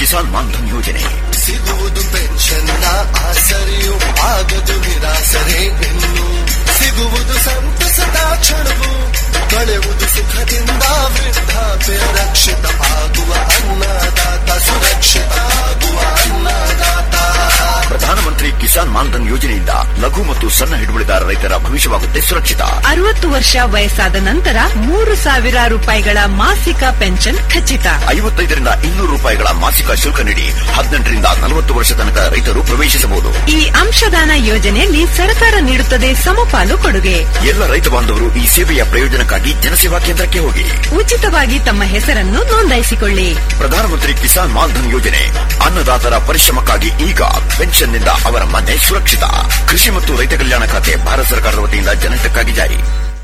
ಕಿಸಾನ್ ಮಾನ್ಧನ್ ಯೋಜನೆ ಸಿಗುವುದು ಪೆನ್ಷನ್ನ ಆಸರೆಯು ಆಗದು ನಿರಾಸರೆ ಇನ್ನು ಸಿಗುವುದು ಸಂತಸದ ಕ್ಷಣವು ಕಳೆಯುವುದು ಸುಖದಿಂದ ವೃದ್ಧಾಪ್ಯ ರಕ್ಷಿತ ಆಗುವ ಅನ್ನದಾತ ಸುರಕ್ಷಿತ ಆಗುವ ಅನ್ನದಾತ ಪ್ರಧಾನಮಂತ್ರಿ ಕಿಸಾನ್ ಮಾನ್ಧನ್ ಯೋಜನೆಯಿಂದ ಲಘು ಮತ್ತು ಸಣ್ಣ ಹಿಡುವಳಿದಾರ ರೈತರ ಭವಿಷ್ಯವಾಗುತ್ತೆ ಸುರಕ್ಷಿತ ಅರವತ್ತು ವರ್ಷ ವಯಸ್ಸಾದ ನಂತರ ಮೂರು ಸಾವಿರ ರೂಪಾಯಿಗಳ ಮಾಸಿಕ ಪೆನ್ಷನ್ ಖಚಿತ ಐವತ್ತೈದರಿಂದ ಇನ್ನೂರು ರೂಪಾಯಿಗಳ ಮಾಸಿಕ ಶುಲ್ಕ ನೀಡಿ ಹದಿನೆಂಟರಿಂದ ನಲವತ್ತು ವರ್ಷ ತನಕ ರೈತರು ಪ್ರವೇಶಿಸಬಹುದು ಈ ಅಂಶದಾನ ಯೋಜನೆಯಲ್ಲಿ ಸರ್ಕಾರ ನೀಡುತ್ತದೆ ಸಮಪಾಲು ಕೊಡುಗೆ ಎಲ್ಲ ರೈತ ಬಾಂಧವರು ಈ ಸೇವೆಯ ಪ್ರಯೋಜನಕ್ಕಾಗಿ ಜನಸೇವಾ ಕೇಂದ್ರಕ್ಕೆ ಹೋಗಿ ಉಚಿತವಾಗಿ ತಮ್ಮ ಹೆಸರನ್ನು ನೋಂದಾಯಿಸಿಕೊಳ್ಳಿ ಪ್ರಧಾನಮಂತ್ರಿ ಕಿಸಾನ್ ಮಾನ್ಧನ್ ಯೋಜನೆ ಅನ್ನದಾತರ ಪರಿಶ್ರಮಕ್ಕಾಗಿ ಈಗ ಪೆನ್ಷನ್ನಿಂದ ಅವರ ಮನೆ ಸುರಕ್ಷಿತ ಕೃಷಿ ಮತ್ತು ರೈತ ಕಲ್ಯಾಣ ಖಾತೆ ಭಾರತ ಸರ್ಕಾರದ ವತಿಯಿಂದ ಜನಹಿತಕ್ಕಾಗಿ ಜಾರಿ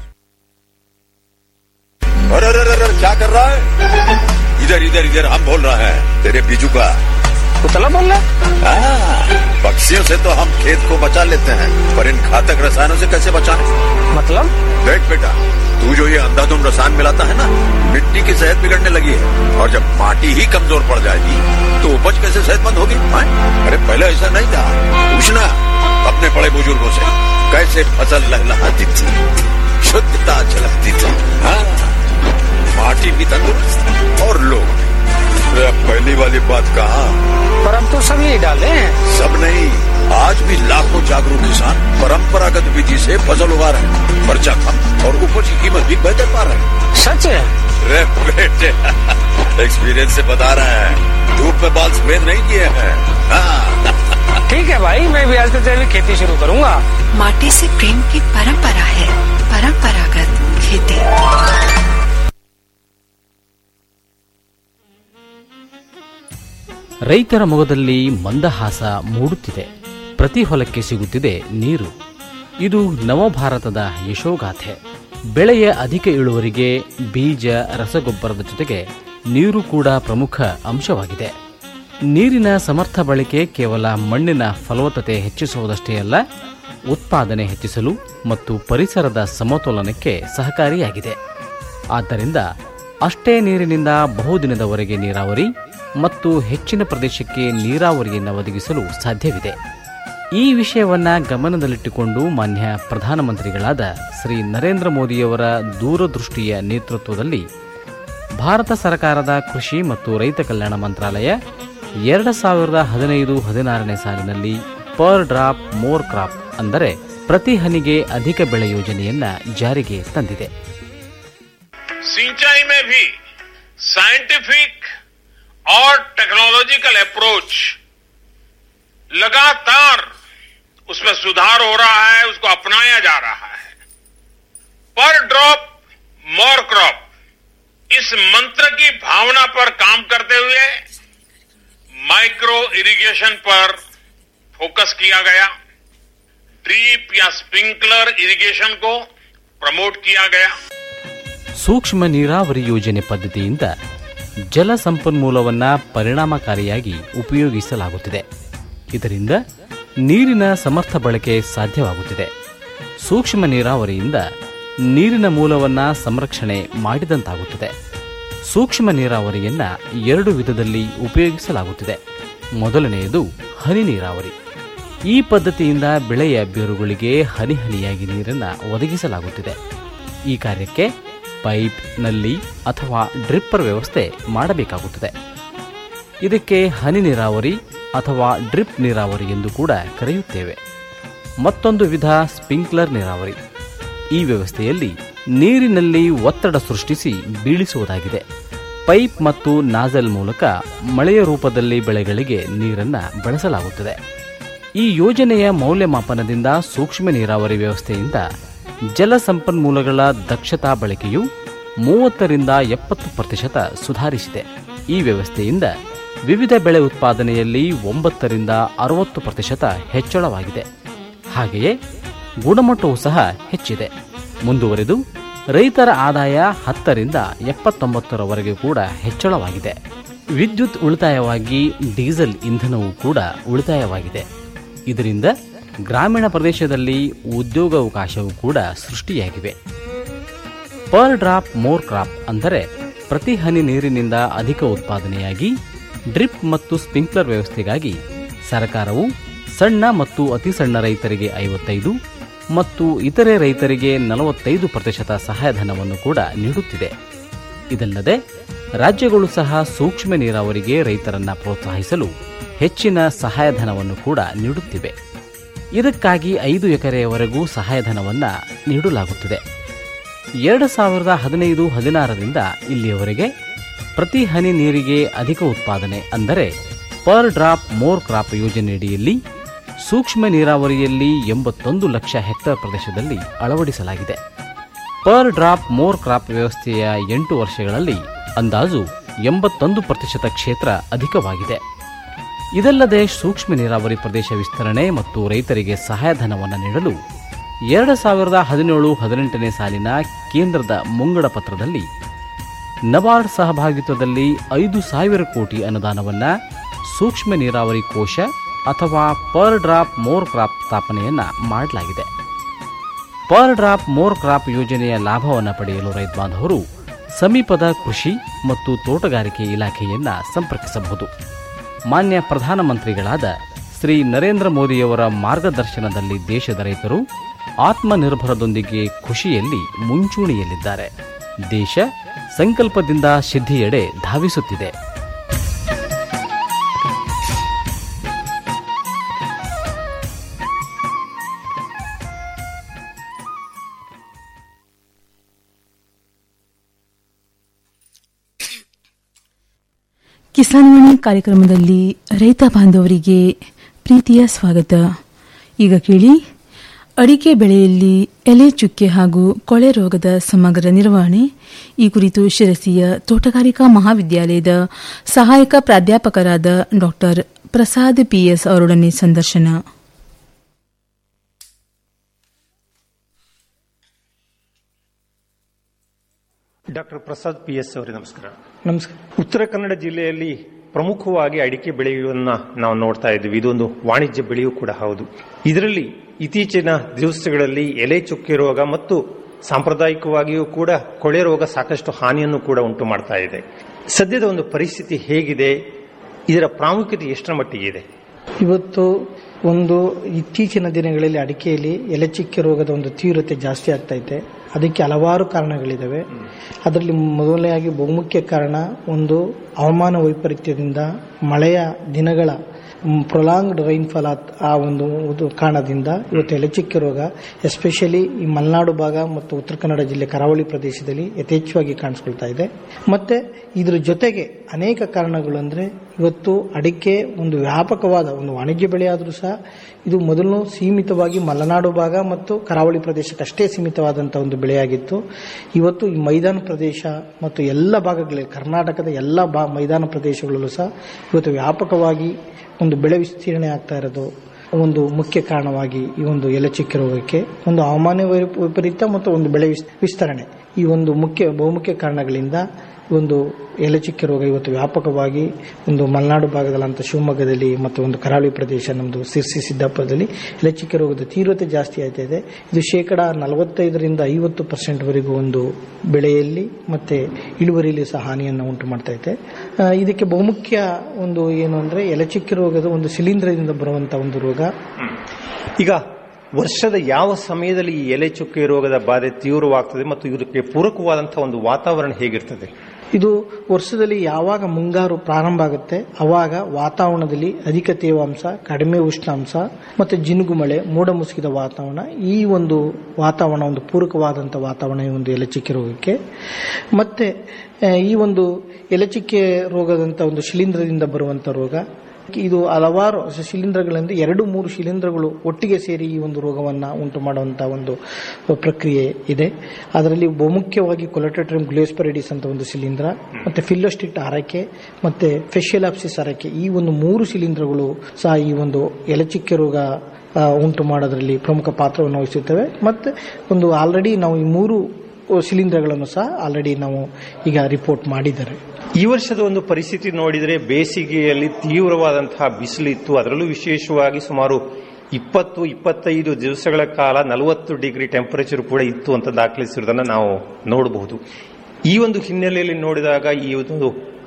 अरे अरे अरे अरे, क्या कर रहा है इधर इधर इधर हम बोल रहे हैं तेरे बीजू का कुतला बोल रहा हाँ, पक्षियों से तो हम खेत को बचा लेते हैं पर इन घातक रसायनों से कैसे बचाएं मतलब देख बेटा तू जो ये अंधाधुंध रसायन मिलाता है ना मिट्टी की सेहत बिगड़ने लगी है और जब माटी ही कमजोर पड़ जाएगी तो उपज कैसे सेहतमंद होगी हाँ? अरे पहले ऐसा नहीं था पूछना अपने बड़े बुजुर्गों से कैसे फसल लहलहाती थी शुद्धता झलकती थी हाँ माटी भी तंदुरुस्त और लोग अरे अब पहली वाली बात कहा पर अब तो सब यही डाले हैं सब नहीं आज भी लाखों जागरूक किसान परंपरागत विधि से फसल उगा रहे हैं खर्चा कम और उपज की कीमत भी बेहतर पा रहे हैं सच है रे बेटे एक्सपीरियंस से बता रहे हैं धूप में बाल सफेद नहीं किए हैं हाँ ठीक है भाई मैं भी आज से जैविक खेती शुरू करूंगा माटी से प्रेम की परंपरा है परंपरागत खेती ರೈತರ ಮೊಗದಲ್ಲಿ ಮಂದಹಾಸ ಮೂಡುತ್ತಿದೆ ಪ್ರತಿ ಹೊಲಕ್ಕೆ ಸಿಗುತ್ತಿದೆ ನೀರು ಇದು ನವಭಾರತದ ಯಶೋಗಾಥೆ ಬೆಳೆಯ ಅಧಿಕ ಇಳುವರಿಗೆ ಬೀಜ ರಸಗೊಬ್ಬರದ ಜೊತೆಗೆ ನೀರು ಕೂಡ ಪ್ರಮುಖ ಅಂಶವಾಗಿದೆ ನೀರಿನ ಸಮರ್ಥ ಬಳಕೆ ಕೇವಲ ಮಣ್ಣಿನ ಫಲವತ್ತತೆ ಹೆಚ್ಚಿಸುವುದಷ್ಟೇ ಅಲ್ಲ ಉತ್ಪಾದನೆ ಹೆಚ್ಚಿಸಲು ಮತ್ತು ಪರಿಸರದ ಸಮತೋಲನಕ್ಕೆ ಸಹಕಾರಿಯಾಗಿದೆ ಆದ್ದರಿಂದ ಅಷ್ಟೇ ನೀರಿನಿಂದ ಬಹುದಿನದವರೆಗೆ ನೀರಾವರಿ ಮತ್ತು ಹೆಚ್ಚಿನ ಪ್ರದೇಶಕ್ಕೆ ನೀರಾವರಿಯನ್ನು ಒದಗಿಸಲು ಸಾಧ್ಯವಿದೆ ಈ ವಿಷಯವನ್ನ ಗಮನದಲ್ಲಿಟ್ಟುಕೊಂಡು ಮಾನ್ಯ ಪ್ರಧಾನಮಂತ್ರಿಗಳಾದ ಶ್ರೀ ನರೇಂದ್ರ ಮೋದಿಯವರ ದೂರದೃಷ್ಟಿಯ ನೇತೃತ್ವದಲ್ಲಿ ಭಾರತ ಸರ್ಕಾರದ ಕೃಷಿ ಮತ್ತು ರೈತ ಕಲ್ಯಾಣ ಮಂತ್ರಾಲಯ ಎರಡು ಸಾವಿರದ ಹದಿನೈದು ಹದಿನಾರನೇ ಸಾಲಿನಲ್ಲಿ ಪರ್ ಡ್ರಾಪ್ ಮೋರ್ ಕ್ರಾಪ್ ಅಂದರೆ ಪ್ರತಿ ಹನಿಗೆ ಅಧಿಕ ಬೆಳೆ ಯೋಜನೆಯನ್ನ ಜಾರಿಗೆ ತಂದಿದೆ सिंचाई में भी साइंटिफिक और टेक्नोलॉजिकल अप्रोच लगातार उसमें सुधार हो रहा है उसको अपनाया जा रहा है पर ड्रॉप मोर क्रॉप इस मंत्र की भावना पर काम करते हुए माइक्रो इरिगेशन पर फोकस किया गया ड्रीप या स्प्रिंकलर इरिगेशन को प्रमोट किया गया ಸೂಕ್ಷ್ಮ ನೀರಾವರಿ ಯೋಜನೆ ಪದ್ಧತಿಯಿಂದ ಜಲ ಸಂಪನ್ಮೂಲವನ್ನ ಪರಿಣಾಮಕಾರಿಯಾಗಿ ಉಪಯೋಗಿಸಲಾಗುತ್ತಿದೆ ಇದರಿಂದ ನೀರಿನ ಸಮರ್ಥ ಬಳಕೆ ಸಾಧ್ಯವಾಗುತ್ತಿದೆ ಸೂಕ್ಷ್ಮ ನೀರಾವರಿಯಿಂದ ನೀರಿನ ಮೂಲವನ್ನ ಸಂರಕ್ಷಣೆ ಮಾಡಿದಂತಾಗುತ್ತದೆ ಸೂಕ್ಷ್ಮ ನೀರಾವರಿಯನ್ನ ಎರಡು ವಿಧದಲ್ಲಿ ಉಪಯೋಗಿಸಲಾಗುತ್ತಿದೆ ಮೊದಲನೆಯದು ಹನಿ ನೀರಾವರಿ ಈ ಪದ್ಧತಿಯಿಂದ ಬೆಳೆಯ ಬೇರುಗಳಿಗೆ ಹನಿ ಹನಿಯಾಗಿ ನೀರನ್ನು ಒದಗಿಸಲಾಗುತ್ತಿದೆ ಈ ಕಾರ್ಯಕ್ಕೆ ಪೈಪ್ ನಲ್ಲಿ ಅಥವಾ ಡ್ರಿಪ್ಪರ್ ವ್ಯವಸ್ಥೆ ಮಾಡಬೇಕಾಗುತ್ತದೆ ಇದಕ್ಕೆ ಹನಿ ನೀರಾವರಿ ಅಥವಾ ಡ್ರಿಪ್ ನೀರಾವರಿ ಎಂದು ಕೂಡ ಕರೆಯುತ್ತೇವೆ ಮತ್ತೊಂದು ವಿಧ ಸ್ಪ್ರಿಂಕ್ಲರ್ ನೀರಾವರಿ ಈ ವ್ಯವಸ್ಥೆಯಲ್ಲಿ ನೀರಿನಲ್ಲಿ ಒತ್ತಡ ಸೃಷ್ಟಿಸಿ ಬೀಳಿಸುವುದಾಗಿದೆ ಪೈಪ್ ಮತ್ತು ನಾಜಲ್ ಮೂಲಕ ಮಳೆಯ ರೂಪದಲ್ಲಿ ಬೆಳೆಗಳಿಗೆ ನೀರನ್ನು ಬಳಸಲಾಗುತ್ತದೆ ಈ ಯೋಜನೆಯ ಮೌಲ್ಯಮಾಪನದಿಂದ ಸೂಕ್ಷ್ಮ ನೀರಾವರಿ ವ್ಯವಸ್ಥೆಯಿಂದ ಜಲ ಸಂಪನ್ಮೂಲಗಳ ದಕ್ಷತಾ ಬಳಕೆಯು ಮೂವತ್ತರಿಂದ ಎಪ್ಪತ್ತು ಪ್ರತಿಶತ ಸುಧಾರಿಸಿದೆ ಈ ವ್ಯವಸ್ಥೆಯಿಂದ ವಿವಿಧ ಬೆಳೆ ಉತ್ಪಾದನೆಯಲ್ಲಿ ಒಂಬತ್ತರಿಂದ ಅರವತ್ತು ಪ್ರತಿಶತ ಹೆಚ್ಚಳವಾಗಿದೆ ಹಾಗೆಯೇ ಗುಣಮಟ್ಟವೂ ಸಹ ಹೆಚ್ಚಿದೆ ಮುಂದುವರೆದು ರೈತರ ಆದಾಯ ಹತ್ತರಿಂದ ಎಪ್ಪತ್ತೊಂಬತ್ತರವರೆಗೆ ಕೂಡ ಹೆಚ್ಚಳವಾಗಿದೆ ವಿದ್ಯುತ್ ಉಳಿತಾಯವಾಗಿ ಡೀಸೆಲ್ ಇಂಧನವೂ ಕೂಡ ಉಳಿತಾಯವಾಗಿದೆ ಇದರಿಂದ ಗ್ರಾಮೀಣ ಪ್ರದೇಶದಲ್ಲಿ ಉದ್ಯೋಗಾವಕಾಶವೂ ಕೂಡ ಸೃಷ್ಟಿಯಾಗಿವೆ ಪರ್ ಡ್ರಾಪ್ ಮೋರ್ ಕ್ರಾಪ್ ಅಂದರೆ ಪ್ರತಿ ಹನಿ ನೀರಿನಿಂದ ಅಧಿಕ ಉತ್ಪಾದನೆಯಾಗಿ ಡ್ರಿಪ್ ಮತ್ತು ಸ್ಪ್ರಿಂಕ್ಲರ್ ವ್ಯವಸ್ಥೆಗಾಗಿ ಸರ್ಕಾರವು ಸಣ್ಣ ಮತ್ತು ಅತಿ ಸಣ್ಣ ರೈತರಿಗೆ ಐವತ್ತೈದು ಮತ್ತು ಇತರೆ ರೈತರಿಗೆ ನಲವತ್ತೈದು ಪ್ರತಿಶತ ಸಹಾಯಧನವನ್ನು ಕೂಡ ನೀಡುತ್ತಿದೆ ಇದಲ್ಲದೆ ರಾಜ್ಯಗಳು ಸಹ ಸೂಕ್ಷ್ಮ ನೀರಾವರಿಗೆ ರೈತರನ್ನ ಪ್ರೋತ್ಸಾಹಿಸಲು ಹೆಚ್ಚಿನ ಸಹಾಯಧನವನ್ನು ಕೂಡ ನೀಡುತ್ತಿವೆ ಇದಕ್ಕಾಗಿ ಐದು ಎಕರೆಯವರೆಗೂ ಸಹಾಯಧನವನ್ನ ನೀಡಲಾಗುತ್ತಿದೆ ಎರಡು ಸಾವಿರದ ಹದಿನೈದು ಹದಿನಾರರಿಂದ ಇಲ್ಲಿಯವರೆಗೆ ಪ್ರತಿ ಹನಿ ನೀರಿಗೆ ಅಧಿಕ ಉತ್ಪಾದನೆ ಅಂದರೆ ಪರ್ ಡ್ರಾಪ್ ಮೋರ್ ಕ್ರಾಪ್ ಯೋಜನೆಯಡಿಯಲ್ಲಿ ಸೂಕ್ಷ್ಮ ನೀರಾವರಿಯಲ್ಲಿ ಎಂಬತ್ತೊಂದು ಲಕ್ಷ ಹೆಕ್ಟೇರ್ ಪ್ರದೇಶದಲ್ಲಿ ಅಳವಡಿಸಲಾಗಿದೆ ಪರ್ ಡ್ರಾಪ್ ಮೋರ್ ಕ್ರಾಪ್ ವ್ಯವಸ್ಥೆಯ ಎಂಟು ವರ್ಷಗಳಲ್ಲಿ ಅಂದಾಜು ಎಂಬತ್ತೊಂದು ಪ್ರತಿಶತ ಕ್ಷೇತ್ರ ಅಧಿಕವಾಗಿದೆ ಇದಲ್ಲದೆ ಸೂಕ್ಷ್ಮ ನೀರಾವರಿ ಪ್ರದೇಶ ವಿಸ್ತರಣೆ ಮತ್ತು ರೈತರಿಗೆ ಸಹಾಯಧನವನ್ನು ನೀಡಲು ಎರಡು ಸಾವಿರದ ಹದಿನೇಳು ಹದಿನೆಂಟನೇ ಸಾಲಿನ ಕೇಂದ್ರದ ಮುಂಗಡ ಪತ್ರದಲ್ಲಿ ನಬಾರ್ಡ್ ಸಹಭಾಗಿತ್ವದಲ್ಲಿ ಐದು ಸಾವಿರ ಕೋಟಿ ಅನುದಾನವನ್ನ ಸೂಕ್ಷ್ಮ ನೀರಾವರಿ ಕೋಶ ಅಥವಾ ಪರ್ ಡ್ರಾಪ್ ಮೋರ್ ಕ್ರಾಪ್ ಸ್ಥಾಪನೆಯನ್ನ ಮಾಡಲಾಗಿದೆ ಪರ್ ಡ್ರಾಪ್ ಮೋರ್ ಕ್ರಾಪ್ ಯೋಜನೆಯ ಲಾಭವನ್ನು ಪಡೆಯಲು ರೈತ ಬಾಂಧವರು ಸಮೀಪದ ಕೃಷಿ ಮತ್ತು ತೋಟಗಾರಿಕೆ ಇಲಾಖೆಯನ್ನ ಸಂಪರ್ಕಿಸಬಹುದು ಮಾನ್ಯ ಪ್ರಧಾನಮಂತ್ರಿಗಳಾದ ಶ್ರೀ ನರೇಂದ್ರ ಮೋದಿಯವರ ಮಾರ್ಗದರ್ಶನದಲ್ಲಿ ದೇಶದ ರೈತರು ಆತ್ಮನಿರ್ಭರದೊಂದಿಗೆ ಖುಷಿಯಲ್ಲಿ ಮುಂಚೂಣಿಯಲ್ಲಿದ್ದಾರೆ ದೇಶ ಸಂಕಲ್ಪದಿಂದ ಸಿದ್ಧಿಯೆಡೆ ಧಾವಿಸುತ್ತಿದೆ ಕಿಸಾನ್ವಾಣಿ ಕಾರ್ಯಕ್ರಮದಲ್ಲಿ ರೈತ ಬಾಂಧವರಿಗೆ ಪ್ರೀತಿಯ ಸ್ವಾಗತ ಈಗ ಕೇಳಿ ಅಡಿಕೆ ಬೆಳೆಯಲ್ಲಿ ಎಲೆ ಚುಕ್ಕೆ ಹಾಗೂ ಕೊಳೆ ರೋಗದ ಸಮಗ್ರ ನಿರ್ವಹಣೆ ಈ ಕುರಿತು ಶಿರಸಿಯ ತೋಟಗಾರಿಕಾ ಮಹಾವಿದ್ಯಾಲಯದ ಸಹಾಯಕ ಪ್ರಾಧ್ಯಾಪಕರಾದ ಡಾ ಪ್ರಸಾದ್ ಪಿಎಸ್ ಅವರೊಡನೆ ಸಂದರ್ಶನ ಡಾಕ್ಟರ್ ಪ್ರಸಾದ್ ಪಿ ಎಸ್ ಅವರೇ ನಮಸ್ಕಾರ ನಮಸ್ಕಾರ ಉತ್ತರ ಕನ್ನಡ ಜಿಲ್ಲೆಯಲ್ಲಿ ಪ್ರಮುಖವಾಗಿ ಅಡಿಕೆ ಬೆಳೆಯುವನ್ನ ನಾವು ನೋಡ್ತಾ ಇದ್ದೀವಿ ಇದೊಂದು ವಾಣಿಜ್ಯ ಬೆಳೆಯೂ ಕೂಡ ಹೌದು ಇದರಲ್ಲಿ ಇತ್ತೀಚಿನ ದಿವಸಗಳಲ್ಲಿ ಎಲೆ ಚುಕ್ಕೆ ರೋಗ ಮತ್ತು ಸಾಂಪ್ರದಾಯಿಕವಾಗಿಯೂ ಕೂಡ ಕೊಳೆ ರೋಗ ಸಾಕಷ್ಟು ಹಾನಿಯನ್ನು ಕೂಡ ಉಂಟು ಮಾಡ್ತಾ ಇದೆ ಸದ್ಯದ ಒಂದು ಪರಿಸ್ಥಿತಿ ಹೇಗಿದೆ ಇದರ ಪ್ರಾಮುಖ್ಯತೆ ಎಷ್ಟರ ಮಟ್ಟಿಗೆ ಇದೆ ಇವತ್ತು ಒಂದು ಇತ್ತೀಚಿನ ದಿನಗಳಲ್ಲಿ ಅಡಿಕೆಯಲ್ಲಿ ಎಲೆಚಿಕ್ಕೆ ರೋಗದ ಒಂದು ತೀವ್ರತೆ ಜಾಸ್ತಿ ಆಗ್ತಾ ಇದೆ ಅದಕ್ಕೆ ಹಲವಾರು ಕಾರಣಗಳಿದ್ದಾವೆ ಅದರಲ್ಲಿ ಮೊದಲನೆಯಾಗಿ ಬಹುಮುಖ್ಯ ಕಾರಣ ಒಂದು ಹವಾಮಾನ ವೈಪರೀತ್ಯದಿಂದ ಮಳೆಯ ದಿನಗಳ ಪ್ರೊಲಾಂಗ್ಡ್ ರೈನ್ಫಾಲ್ ಆ ಒಂದು ಒಂದು ಕಾರಣದಿಂದ ಇವತ್ತು ಎಲೆಚಿಕ್ಕೆ ರೋಗ ಎಸ್ಪೆಷಲಿ ಈ ಮಲೆನಾಡು ಭಾಗ ಮತ್ತು ಉತ್ತರ ಕನ್ನಡ ಜಿಲ್ಲೆ ಕರಾವಳಿ ಪ್ರದೇಶದಲ್ಲಿ ಯಥೇಚ್ಛವಾಗಿ ಕಾಣಿಸ್ಕೊಳ್ತಾ ಇದೆ ಮತ್ತೆ ಇದ್ರ ಜೊತೆಗೆ ಅನೇಕ ಕಾರಣಗಳು ಅಂದ್ರೆ ಇವತ್ತು ಅಡಿಕೆ ಒಂದು ವ್ಯಾಪಕವಾದ ಒಂದು ವಾಣಿಜ್ಯ ಬೆಳೆ ಆದರೂ ಸಹ ಇದು ಮೊದಲು ಸೀಮಿತವಾಗಿ ಮಲೆನಾಡು ಭಾಗ ಮತ್ತು ಕರಾವಳಿ ಪ್ರದೇಶಕ್ಕಷ್ಟೇ ಸೀಮಿತವಾದಂತಹ ಒಂದು ಬೆಳೆಯಾಗಿತ್ತು ಇವತ್ತು ಈ ಮೈದಾನ ಪ್ರದೇಶ ಮತ್ತು ಎಲ್ಲ ಭಾಗಗಳಲ್ಲಿ ಕರ್ನಾಟಕದ ಎಲ್ಲ ಬಾ ಮೈದಾನ ಪ್ರದೇಶಗಳಲ್ಲೂ ಸಹ ಇವತ್ತು ವ್ಯಾಪಕವಾಗಿ ಒಂದು ಬೆಳೆ ವಿಸ್ತೀರ್ಣೆ ಆಗ್ತಾ ಇರೋದು ಒಂದು ಮುಖ್ಯ ಕಾರಣವಾಗಿ ಈ ಒಂದು ಎಲೆಚಿಕ್ಕೆ ರೋಗಕ್ಕೆ ಒಂದು ಹವಾಮಾನ ವೈ- ವೈಪರೀತ್ಯ ಮತ್ತು ಒಂದು ಬೆಳೆ ವಿಸ್- ವಿಸ್ತರಣೆ ಈ ಒಂದು ಮುಖ್ಯ ಬಹುಮುಖ್ಯ ಕಾರಣಗಳಿಂದ ಒಂದು ಎಲೆಚಿಕ್ಕೆ ರೋಗ ಇವತ್ತು ವ್ಯಾಪಕವಾಗಿ ಒಂದು ಮಲೆನಾಡು ಭಾಗದಲ್ಲಂತ ಶಿವಮೊಗ್ಗದಲ್ಲಿ ಮತ್ತು ಒಂದು ಕರಾವಳಿ ಪ್ರದೇಶ ನಮ್ಮದು ಸಿರ್ಸಿ ಸಿದ್ದಾಪುರದಲ್ಲಿ ಎಲೆಚಿಕ್ಕೆ ರೋಗದ ತೀವ್ರತೆ ಜಾಸ್ತಿ ಆಯ್ತಾ ಇದೆ ಇದು ಶೇಕಡ ನಲವತ್ತೈದರಿಂದ ಐವತ್ತು ಪರ್ಸೆಂಟ್ ವರೆಗೂ ಒಂದು ಬೆಳೆಯಲ್ಲಿ ಮತ್ತೆ ಇಳುವರಿಯಲ್ಲಿ ಸಹ ಹಾನಿಯನ್ನು ಉಂಟು ಮಾಡ್ತಾ ಇದೆ ಆ, ಇದಕ್ಕೆ ಬಹುಮುಖ್ಯ ಒಂದು ಏನು ಅಂದ್ರೆ ಎಲೆಚಿಕ್ಕೆ ರೋಗದ ಒಂದು ಶಿಲೀಂಧ್ರದಿಂದ ಬರುವಂತಹ ಒಂದು ರೋಗ ಈಗ ವರ್ಷದ ಯಾವ ಸಮಯದಲ್ಲಿ ಈ ಎಲೆ ಚುಕ್ಕೆ ರೋಗದ ಬಾಧೆ ತೀವ್ರವಾಗ್ತದೆ ಮತ್ತು ಇದಕ್ಕೆ ಪೂರಕವಾದಂತಹ ಒಂದು ವಾತಾವರಣ ಹೇಗಿರ್ತದೆ ಇದು ವರ್ಷದಲ್ಲಿ ಯಾವಾಗ ಮುಂಗಾರು ಪ್ರಾರಂಭ ಆಗುತ್ತೆ ಅವಾಗ ವಾತಾವರಣದಲ್ಲಿ ಅಧಿಕ ತೇವಾಂಶ ಕಡಿಮೆ ಉಷ್ಣಾಂಶ ಮತ್ತೆ ಜಿನುಗು ಮಳೆ ಮೋಡ ಮುಸುಕಿದ ವಾತಾವರಣ ಈ ಒಂದು ವಾತಾವರಣ ಒಂದು ಪೂರಕವಾದಂಥ ವಾತಾವರಣ ಈ ಒಂದು ಎಲೆಚಿಕ್ಕೆ ರೋಗಕ್ಕೆ ಮತ್ತೆ ಆ, ಈ ಒಂದು ಎಲೆಚಿಕ್ಕೆ ರೋಗದಂತ ಒಂದು ಶಿಲೀಂಧ್ರದಿಂದ ಬರುವಂತ ರೋಗ ಇದು ಹಲವಾರು ಶಿಲೀಂಧ್ರಗಳಿಂದ ಎರಡು ಮೂರು ಶಿಲೀಂಧ್ರಗಳು ಒಟ್ಟಿಗೆ ಸೇರಿ ಈ ಒಂದು ರೋಗವನ್ನ ಉಂಟು ಮಾಡುವಂತಹ ಒಂದು ಪ್ರಕ್ರಿಯೆ ಇದೆ ಅದರಲ್ಲಿ ಬಹುಮುಖ್ಯವಾಗಿ ಕೊಲೆಟೋಟ್ರಿಮ್ ಗ್ಲೇಸ್ಪರಿಡಿಸ್ ಅಂತ ಒಂದು ಶಿಲೀಂಧ್ರ ಮತ್ತೆ ಫಿಲ್ಲೋಸ್ಟಿಟ್ ಆರೈಕೆ ಮತ್ತೆ ಫೆಷಿಯಲಾಪ್ಸಿಸ್ ಆರೈಕೆ ಈ ಒಂದು ಮೂರು ಶಿಲೀಂಧ್ರಗಳು ಸಹ ಈ ಒಂದು ಎಲೆಚಿಕ್ಕೆ ರೋಗ ಆ, ಉಂಟು ಮಾಡೋದ್ರಲ್ಲಿ ಪ್ರಮುಖ ಪಾತ್ರವನ್ನು ವಹಿಸುತ್ತವೆ ಮತ್ತೆ ಒಂದು ಆಲ್ರೆಡಿ ನಾವು ಈ ಮೂರು ಶಿಲೀಂಧ್ರಗಳನ್ನು ಸಹ ಆಲ್ರೆಡಿ ನಾವು ಈಗ ರಿಪೋರ್ಟ್ ಮಾಡಿದ್ದಾರೆ ಈ ವರ್ಷದ ಒಂದು ಪರಿಸ್ಥಿತಿ ನೋಡಿದರೆ ಬೇಸಿಗೆಯಲ್ಲಿ ತೀವ್ರವಾದಂತಹ ಬಿಸಿಲಿತ್ತು ಅದರಲ್ಲೂ ವಿಶೇಷವಾಗಿ ಸುಮಾರು ಇಪ್ಪತ್ತು ಇಪ್ಪತ್ತೈದು ದಿವಸಗಳ ಕಾಲ ನಲವತ್ತು ಡಿಗ್ರಿ ಟೆಂಪರೇಚರ್ ಕೂಡ ಇತ್ತು ಅಂತ ದಾಖಲಿಸಿರುವುದನ್ನು ನಾವು ನೋಡಬಹುದು ಈ ಒಂದು ಹಿನ್ನೆಲೆಯಲ್ಲಿ ನೋಡಿದಾಗ ಈ ಒಂದು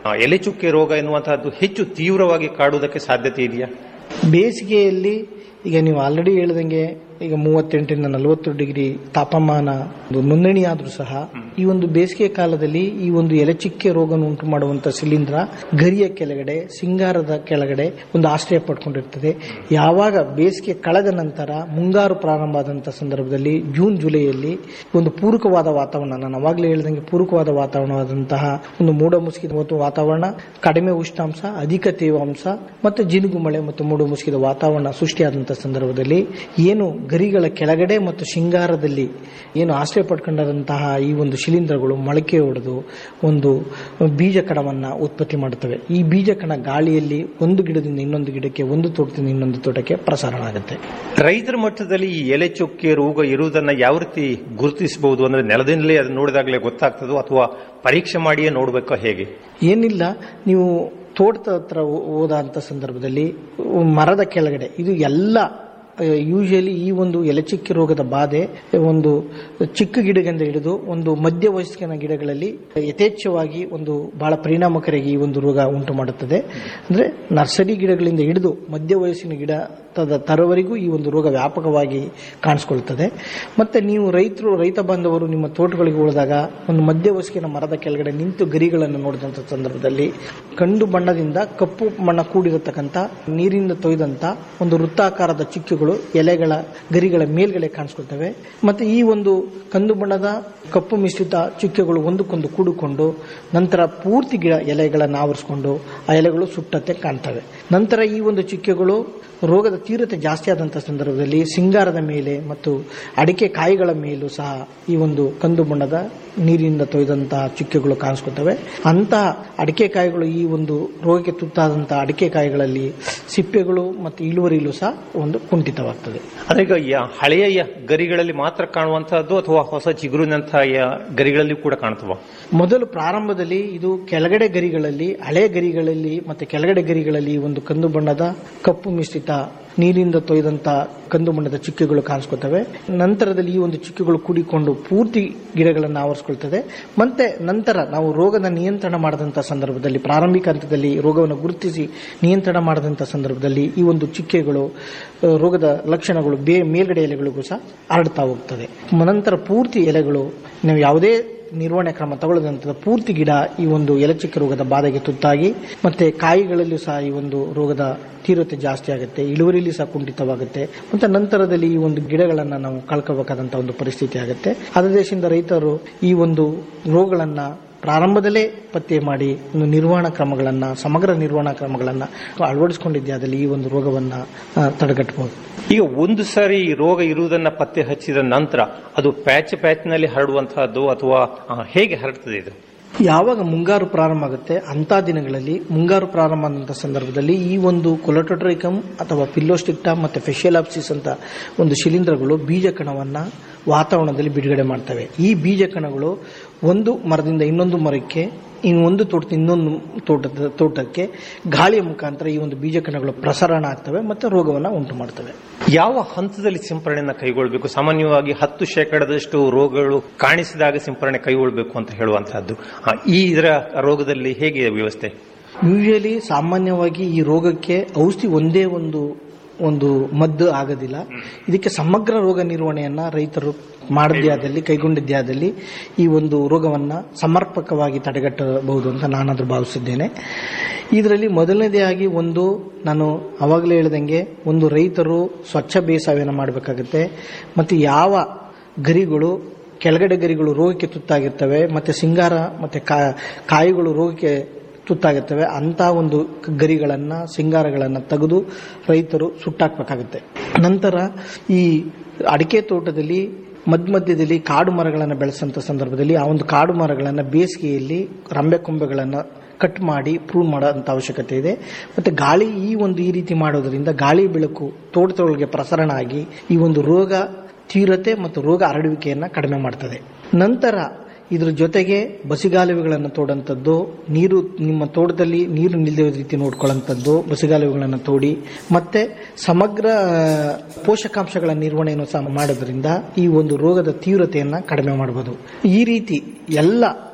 ಆ, ಎಲೆ ಚುಕ್ಕೆ ರೋಗ ಎನ್ನುವಂತಹದ್ದು ಹೆಚ್ಚು ತೀವ್ರವಾಗಿ ಕಾಡುವುದಕ್ಕೆ ಸಾಧ್ಯತೆ ಇದೆಯಾ ಬೇಸಿಗೆಯಲ್ಲಿ ಈಗ ನೀವು ಆಲ್ರೆಡಿ ಹೇಳ್ದಂಗೆ ಈಗ ಮೂವತ್ತೆಂಟರಿಂದ ನಲವತ್ತು ಡಿಗ್ರಿ ತಾಪಮಾನ ಒಂದು ನೋಂದಣಿ ಆದ್ರೂ ಸಹ ಈ ಒಂದು ಬೇಸಿಗೆ ಕಾಲದಲ್ಲಿ ಈ ಒಂದು ಎಲೆಚಿಕ್ಕೆ ರೋಗವನ್ನು ಉಂಟು ಮಾಡುವಂತ ಶಿಲೀಂಧ್ರ ಗರಿಯ ಕೆಳಗಡೆ ಸಿಂಗಾರದ ಕೆಳಗಡೆ ಒಂದು ಆಶ್ರಯ ಪಡ್ಕೊಂಡಿರ್ತದೆ ಯಾವಾಗ ಬೇಸಿಗೆ ಕಳೆದ ನಂತರ ಮುಂಗಾರು ಪ್ರಾರಂಭ ಆದಂತ ಸಂದರ್ಭದಲ್ಲಿ ಜೂನ್ ಜುಲೈಯಲ್ಲಿ ಒಂದು ಪೂರಕವಾದ ವಾತಾವರಣ ನಾನು ಅವಾಗಲೇ ಹೇಳಿದಂಗೆ ಪೂರಕವಾದ ವಾತಾವರಣವಾದಂತಹ ಒಂದು ಮೋಡ ಮುಸುಕಿದ ಮತ್ತು ವಾತಾವರಣ ಕಡಿಮೆ ಉಷ್ಣಾಂಶ ಅಧಿಕ ತೇವಾಂಶ ಮತ್ತು ಜಿನುಗು ಮಳೆ ಮತ್ತು ಮೋಡ ಮುಸುಕಿದ ವಾತಾವರಣ ಸೃಷ್ಟಿಯಾದಂತಹ ಸಂದರ್ಭದಲ್ಲಿ ಏನು ಗರಿಗಳ ಕೆಳಗಡೆ ಮತ್ತು ಶೃಂಗಾರದಲ್ಲಿ ಏನು ಆಶ್ರಯ ಪಡ್ಕೊಂಡಂತಹ ಈ ಒಂದು ಶಿಲೀಂಧ್ರಗಳು ಮೊಳಕೆ ಹೊಡೆದು ಒಂದು ಬೀಜ ಕಣವನ್ನ ಉತ್ಪತ್ತಿ ಮಾಡುತ್ತವೆ ಈ ಬೀಜ ಕಣ ಗಾಳಿಯಲ್ಲಿ ಒಂದು ಗಿಡದಿಂದ ಇನ್ನೊಂದು ಗಿಡಕ್ಕೆ ಒಂದು ತೋಟದಿಂದ ಇನ್ನೊಂದು ತೋಟಕ್ಕೆ ಪ್ರಸಾರ ಆಗುತ್ತೆ ರೈತರ ಮಟ್ಟದಲ್ಲಿ ಈ ಎಲೆ ಚುಕ್ಕೆ ರೋಗ ಇರುವುದನ್ನ ಯಾವ ರೀತಿ ಗುರುತಿಸಬಹುದು ಅಂದ್ರೆ ನೆಲದಿಂದಲೇ ಅದನ್ನ ನೋಡಿದಾಗಲೇ ಗೊತ್ತಾಗ್ತದೋ ಅಥವಾ ಪರೀಕ್ಷೆ ಮಾಡಿಯೇ ನೋಡ್ಬೇಕೋ ಹೇಗೆ ಏನಿಲ್ಲ ನೀವು ತೋಟದ ಹತ್ರ ಹೋ- ಹೋದಂತ ಸಂದರ್ಭದಲ್ಲಿ ಮರದ ಕೆಳಗಡೆ ಇದು ಎಲ್ಲ ಯೂಶಲಿ ಈ ಒಂದು ಎಲೆಚಿಕ್ಕಿ ರೋಗದ ಬಾಧೆ ಒಂದು ಚಿಕ್ಕ ಗಿಡದಿಂದ ಹಿಡಿದು ಒಂದು ಮಧ್ಯ ವಯಸ್ಸಿನ ಗಿಡಗಳಲ್ಲಿ ಯಥೇಚ್ಛವಾಗಿ ಒಂದು ಬಹಳ ಪರಿಣಾಮಕಾರಿಯಾಗಿ ಈ ಒಂದು ರೋಗ ಉಂಟು ಮಾಡುತ್ತದೆ ಅಂದ್ರೆ ನರ್ಸರಿ ಗಿಡಗಳಿಂದ ಹಿಡಿದು ಮಧ್ಯ ವಯಸ್ಸಿನ ಗಿಡ ತದ ತರವರೆಗೂ ಈ ಒಂದು ರೋಗ ವ್ಯಾಪಕವಾಗಿ ಕಾಣಿಸ್ಕೊಳ್ತದೆ ಮತ್ತೆ ನೀವು ರೈತರು ರೈತ ಬಾಂಧವರು ನಿಮ್ಮ ತೋಟಗಳಿಗೆ ಉಳಿದಾಗ ಒಂದು ಮಧ್ಯ ವಯಸ್ಸಿನ ಮರದ ಕೆಳಗಡೆ ನಿಂತು ಗರಿಗಳನ್ನು ನೋಡಿದಂತ ಸಂದರ್ಭದಲ್ಲಿ ಕಂದು ಬಣ್ಣದಿಂದ ಕಪ್ಪು ಬಣ್ಣ ಕೂಡಿರತಕ್ಕಂತ ನೀರಿಂದ ತೊಯ್ದಂತ ಒಂದು ವೃತ್ತಾಕಾರದ ಚುಕ್ಕೆಗಳು ಎಲೆಗಳ ಗರಿಗಳ ಮೇಲ್ಗಡೆ ಕಾಣಿಸ್ಕೊಳ್ತವೆ ಮತ್ತೆ ಈ ಒಂದು ಕಂದು ಬಣ್ಣದ ಕಪ್ಪು ಮಿಶ್ರಿತ ಚುಕ್ಕೆಗಳು ಒಂದಕ್ಕೊಂದು ಕೂಡಿಕೊಂಡು ನಂತರ ಪೂರ್ತಿ ಗಿಡ ಎಲೆಗಳನ್ನು ಆವರಿಸಿಕೊಂಡು ಆ ಎಲೆಗಳು ಸುಟ್ಟತ್ತೆ ಕಾಣ್ತವೆ ನಂತರ ಈ ಒಂದು ಚುಕ್ಕೆಗಳು ರೋಗದ ತೀವ್ರತೆ ಜಾಸ್ತಿ ಆದಂತಹ ಸಂದರ್ಭದಲ್ಲಿ ಸಿಂಗಾರದ ಮೇಲೆ ಮತ್ತು ಅಡಿಕೆ ಕಾಯಿಗಳ ಮೇಲೂ ಸಹ ಈ ಒಂದು ಕಂದು ಬಣ್ಣದ ನೀರಿನಿಂದ ತೊಯ್ದಂತಹ ಚುಕ್ಕೆಗಳು ಕಾಣಿಸ್ಕೊತವೆ ಅಂತಹ ಅಡಿಕೆ ಕಾಯಿಗಳು ಈ ಒಂದು ರೋಗಕ್ಕೆ ತುತ್ತಾದಂತಹ ಅಡಿಕೆ ಕಾಯಿಗಳಲ್ಲಿ ಸಿಪ್ಪೆಗಳು ಮತ್ತು ಇಳುವರಿಲೂ ಸಹ ಒಂದು ಕುಂಠಿತವಾಗ್ತದೆ ಅದೀಗ ಯ- ಹಳೆಯ ಯ- ಗರಿಗಳಲ್ಲಿ ಮಾತ್ರ ಕಾಣುವಂತಹದ್ದು ಅಥವಾ ಹೊಸ ಚಿಗುರಿನಂತಹ ಯ- ಗರಿಗಳಲ್ಲಿ ಕೂಡ ಕಾಣ್ತವ ಮೊದಲು ಪ್ರಾರಂಭದಲ್ಲಿ ಇದು ಕೆಳಗಡೆ ಗರಿಗಳಲ್ಲಿ ಹಳೆ ಗರಿಗಳಲ್ಲಿ ಮತ್ತೆ ಕೆಳಗಡೆ ಗರಿಗಳಲ್ಲಿ ಒಂದು ಕಂದು ಬಣ್ಣದ ಕಪ್ಪು ಮಿಶ್ರಿತ ನೀರಿಂದ ತೊಯ್ದಂತ ಕಂದು ಬಣ್ಣದ ಚುಕ್ಕೆಗಳು ಕಾಣಿಸ್ಕೊತವೆ ನಂತರದಲ್ಲಿ ಈ ಒಂದು ಚುಕ್ಕೆಗಳು ಕೂಡಿಕೊಂಡು ಪೂರ್ತಿ ಗಿಡಗಳನ್ನು ಆವರಿಸ್ಕೊಳ್ತದೆ ಮತ್ತೆ ನಂತರ ನಾವು ರೋಗದ ನಿಯಂತ್ರಣ ಮಾಡಿದಂತ ಸಂದರ್ಭದಲ್ಲಿ ಪ್ರಾರಂಭಿಕ ಹಂತದಲ್ಲಿ ರೋಗವನ್ನು ಗುರುತಿಸಿ ನಿಯಂತ್ರಣ ಮಾಡಿದಂತ ಸಂದರ್ಭದಲ್ಲಿ ಈ ಒಂದು ಚುಕ್ಕೆಗಳು ಆ, ರೋಗದ ಲಕ್ಷಣಗಳು ಬೇ ಮೇಲ್ಗಡೆ ಎಲೆಗಳಿಗೂ ಸಹ ಹರಡ್ತಾ ಹೋಗ್ತದೆ ನಂತರ ಪೂರ್ತಿ ಎಲೆಗಳು ನಾವು ಯಾವುದೇ ನಿರ್ವಹಣೆ ಕ್ರಮ ತಗೊಳ್ಳದಂತ ಪೂರ್ತಿ ಗಿಡ ಈ ಒಂದು ಎಲೆಚಿಕ್ಕ ರೋಗದ ಬಾಧೆಗೆ ತುತ್ತಾಗಿ ಮತ್ತೆ ಕಾಯಿಗಳಲ್ಲೂ ಸಹ ಈ ಒಂದು ರೋಗದ ತೀವ್ರತೆ ಜಾಸ್ತಿ ಆಗುತ್ತೆ ಇಳುವರಿಯಲ್ಲಿ ಸಹ ಕುಂಠಿತವಾಗುತ್ತೆ ಮತ್ತೆ ನಂತರದಲ್ಲಿ ಈ ಒಂದು ಗಿಡಗಳನ್ನ ನಾವು ಕಳ್ಕೋಬೇಕಾದಂತ ಒಂದು ಪರಿಸ್ಥಿತಿ ಆಗುತ್ತೆ ಅದ ದೇಶದಿಂದ ರೈತರು ಈ ಒಂದು ರೋಗಗಳನ್ನ ಪ್ರಾರಂಭದಲ್ಲೇ ಪತ್ತೆ ಮಾಡಿ ಒಂದು ನಿರ್ವಹಣಾ ಕ್ರಮಗಳನ್ನ ಸಮಗ್ರ ನಿರ್ವಹಣಾ ಕ್ರಮಗಳನ್ನ ಅಳವಡಿಸಿಕೊಂಡಿದ್ದೆ ಈ ಒಂದು ರೋಗವನ್ನ ಆ, ತಡೆಗಟ್ಟಬಹುದು ಈಗ ಒಂದು ಸಾರಿ ಈ ರೋಗ ಇರುವುದನ್ನ ಪತ್ತೆ ಹಚ್ಚಿದ ನಂತರ ಅದು ಪ್ಯಾಚ್ ಪ್ಯಾಚ್ನಲ್ಲಿ ಹರಡುವಂತಹದ್ದು ಅಥವಾ ಆ, ಹೇಗೆ ಹರಡ್ತದೆ ಇದು ಯಾವಾಗ ಮುಂಗಾರು ಪ್ರಾರಂಭ ಆಗುತ್ತೆ ಅಂತ ದಿನಗಳಲ್ಲಿ ಮುಂಗಾರು ಪ್ರಾರಂಭ ಆದಂತ ಸಂದರ್ಭದಲ್ಲಿ ಈ ಒಂದು ಕೊಲಟೋಟ್ರೈಕಮ್ ಅಥವಾ ಪಿಲ್ಲೋಸ್ಟಿಕ್ಟಾ ಮತ್ತೆ ಫೆಷಿಯಲಾಪ್ಸಿಸ್ ಅಂತ ಒಂದು ಶಿಲೀಂಧ್ರಗಳು ಬೀಜ ಕಣವನ್ನ ವಾತಾವರಣದಲ್ಲಿ ಬಿಡುಗಡೆ ಮಾಡ್ತವೆ ಈ ಬೀಜ ಕಣಗಳು ಒಂದು ಮರದಿಂದ ಇನ್ನೊಂದು ಮರಕ್ಕೆ ಇನ್ನು ಒಂದು ತೋಟದಿಂದ ಇನ್ನೊಂದು ತೋಟದ ತೋಟಕ್ಕೆ ಗಾಳಿಯ ಮುಖಾಂತರ ಈ ಒಂದು ಬೀಜ ಕಣಗಳು ಪ್ರಸರಣ ಆಗ್ತವೆ ಮತ್ತೆ ರೋಗವನ್ನ ಉಂಟು ಮಾಡ್ತವೆ ಯಾವ ಹಂತದಲ್ಲಿ ಸಿಂಪರಣೆಯನ್ನ ಕೈಗೊಳ್ಳಬೇಕು ಸಾಮಾನ್ಯವಾಗಿ ಹತ್ತು ಶೇಕಡದಷ್ಟು ರೋಗಗಳು ಕಾಣಿಸಿದಾಗ ಸಿಂಪರಣೆ ಕೈಗೊಳ್ಳಬೇಕು ಅಂತ ಹೇಳುವಂತಹದ್ದು ಆ, ಈ ಇದರ ರೋಗದಲ್ಲಿ ಹೇಗೆ ವ್ಯವಸ್ಥೆ ಯೂಶಲಿ ಸಾಮಾನ್ಯವಾಗಿ ಈ ರೋಗಕ್ಕೆ ಔಷಧಿ ಒಂದೇ ಒಂದು ಒಂದು ಮದ್ದು ಆಗೋದಿಲ್ಲ ಇದಕ್ಕೆ ಸಮಗ್ರ ರೋಗ ನಿರ್ವಹಣೆಯನ್ನ ರೈತರು ಮಾಡದೇ ಆದಲ್ಲಿ ಕೈಗೊಂಡಿದ್ದೇ ಆದಲ್ಲಿ ಈ ಒಂದು ರೋಗವನ್ನ ಸಮರ್ಪಕವಾಗಿ ತಡೆಗಟ್ಟಬಹುದು ಅಂತ ನಾನಾದ್ರೂ ಭಾವಿಸಿದ್ದೇನೆ ಇದರಲ್ಲಿ ಮೊದಲನೇದಾಗಿ ಒಂದು ನಾನು ಅವಾಗಲೇ ಹೇಳ್ದಂಗೆ ಒಂದು ರೈತರು ಸ್ವಚ್ಛ ಬೇಸಾಯವನ್ನು ಮಾಡಬೇಕಾಗುತ್ತೆ ಮತ್ತು ಯಾವ ಗರಿಗಳು ಕೆಳಗಡೆ ಗರಿಗಳು ರೋಗಕ್ಕೆ ತುತ್ತಾಗಿರ್ತವೆ ಮತ್ತೆ ಸಿಂಗಾರ ಮತ್ತೆ ಕಾ- ಕಾಯಿಗಳು ರೋಗಕ್ಕೆ ತುತ್ತಾಗಿರ್ತವೆ ಅಂತ ಒಂದು ಗರಿಗಳನ್ನ ಸಿಂಗಾರಗಳನ್ನ ತೆಗೆದು ರೈತರು ಸುಟ್ಟಾಕ್ಬೇಕಾಗುತ್ತೆ ನಂತರ ಈ ಅಡಿಕೆ ತೋಟದಲ್ಲಿ ಮಧ್ಯ ಮಧ್ಯದಲ್ಲಿ ಕಾಡು ಮರಗಳನ್ನು ಬೆಳೆಸಂತ ಸಂದರ್ಭದಲ್ಲಿ ಆ ಒಂದು ಕಾಡು ಮರಗಳನ್ನು ಬೇಸಿಗೆಯಲ್ಲಿ ರಂಬೆ ಕೊಂಬೆಗಳನ್ನು ಕಟ್ ಮಾಡಿ ಪ್ರೂವ್ ಮಾಡೋಂಥ ಅವಶ್ಯಕತೆ ಇದೆ ಮತ್ತೆ ಗಾಳಿ ಈ ಒಂದು ಈ ರೀತಿ ಮಾಡೋದ್ರಿಂದ ಗಾಳಿ ಬೆಳಕು ತೋಟದೊಳಗೆ ಪ್ರಸರಣ ಆಗಿ ಈ ಒಂದು ರೋಗ ತೀವ್ರತೆ ಮತ್ತು ರೋಗ ಹರಡುವಿಕೆಯನ್ನ ಕಡಿಮೆ ಮಾಡ್ತದೆ ನಂತರ ಇದ್ರ ಜೊತೆಗೆ ಬಸಿಗಾಲುವೆಗಳನ್ನು ತೋಡಂಥದ್ದು ನೀರು ನಿಮ್ಮ ತೋಟದಲ್ಲಿ ನೀರು ನಿಲ್ಲದ ರೀತಿ ನೋಡ್ಕೊಳ್ಳೋಂಥದ್ದು ಬಸಿಗಾಲುವೆಗಳನ್ನು ತೋಡಿ ಮತ್ತೆ ಸಮಗ್ರ ಆ, ಪೋಷಕಾಂಶಗಳ ನಿರ್ವಹಣೆಯನ್ನು ಸಹ ಮಾಡೋದ್ರಿಂದ ಈ ಒಂದು ರೋಗದ ತೀವ್ರತೆಯನ್ನ ಕಡಿಮೆ ಮಾಡಬಹುದು ಈ ರೀತಿ ಎಲ್ಲ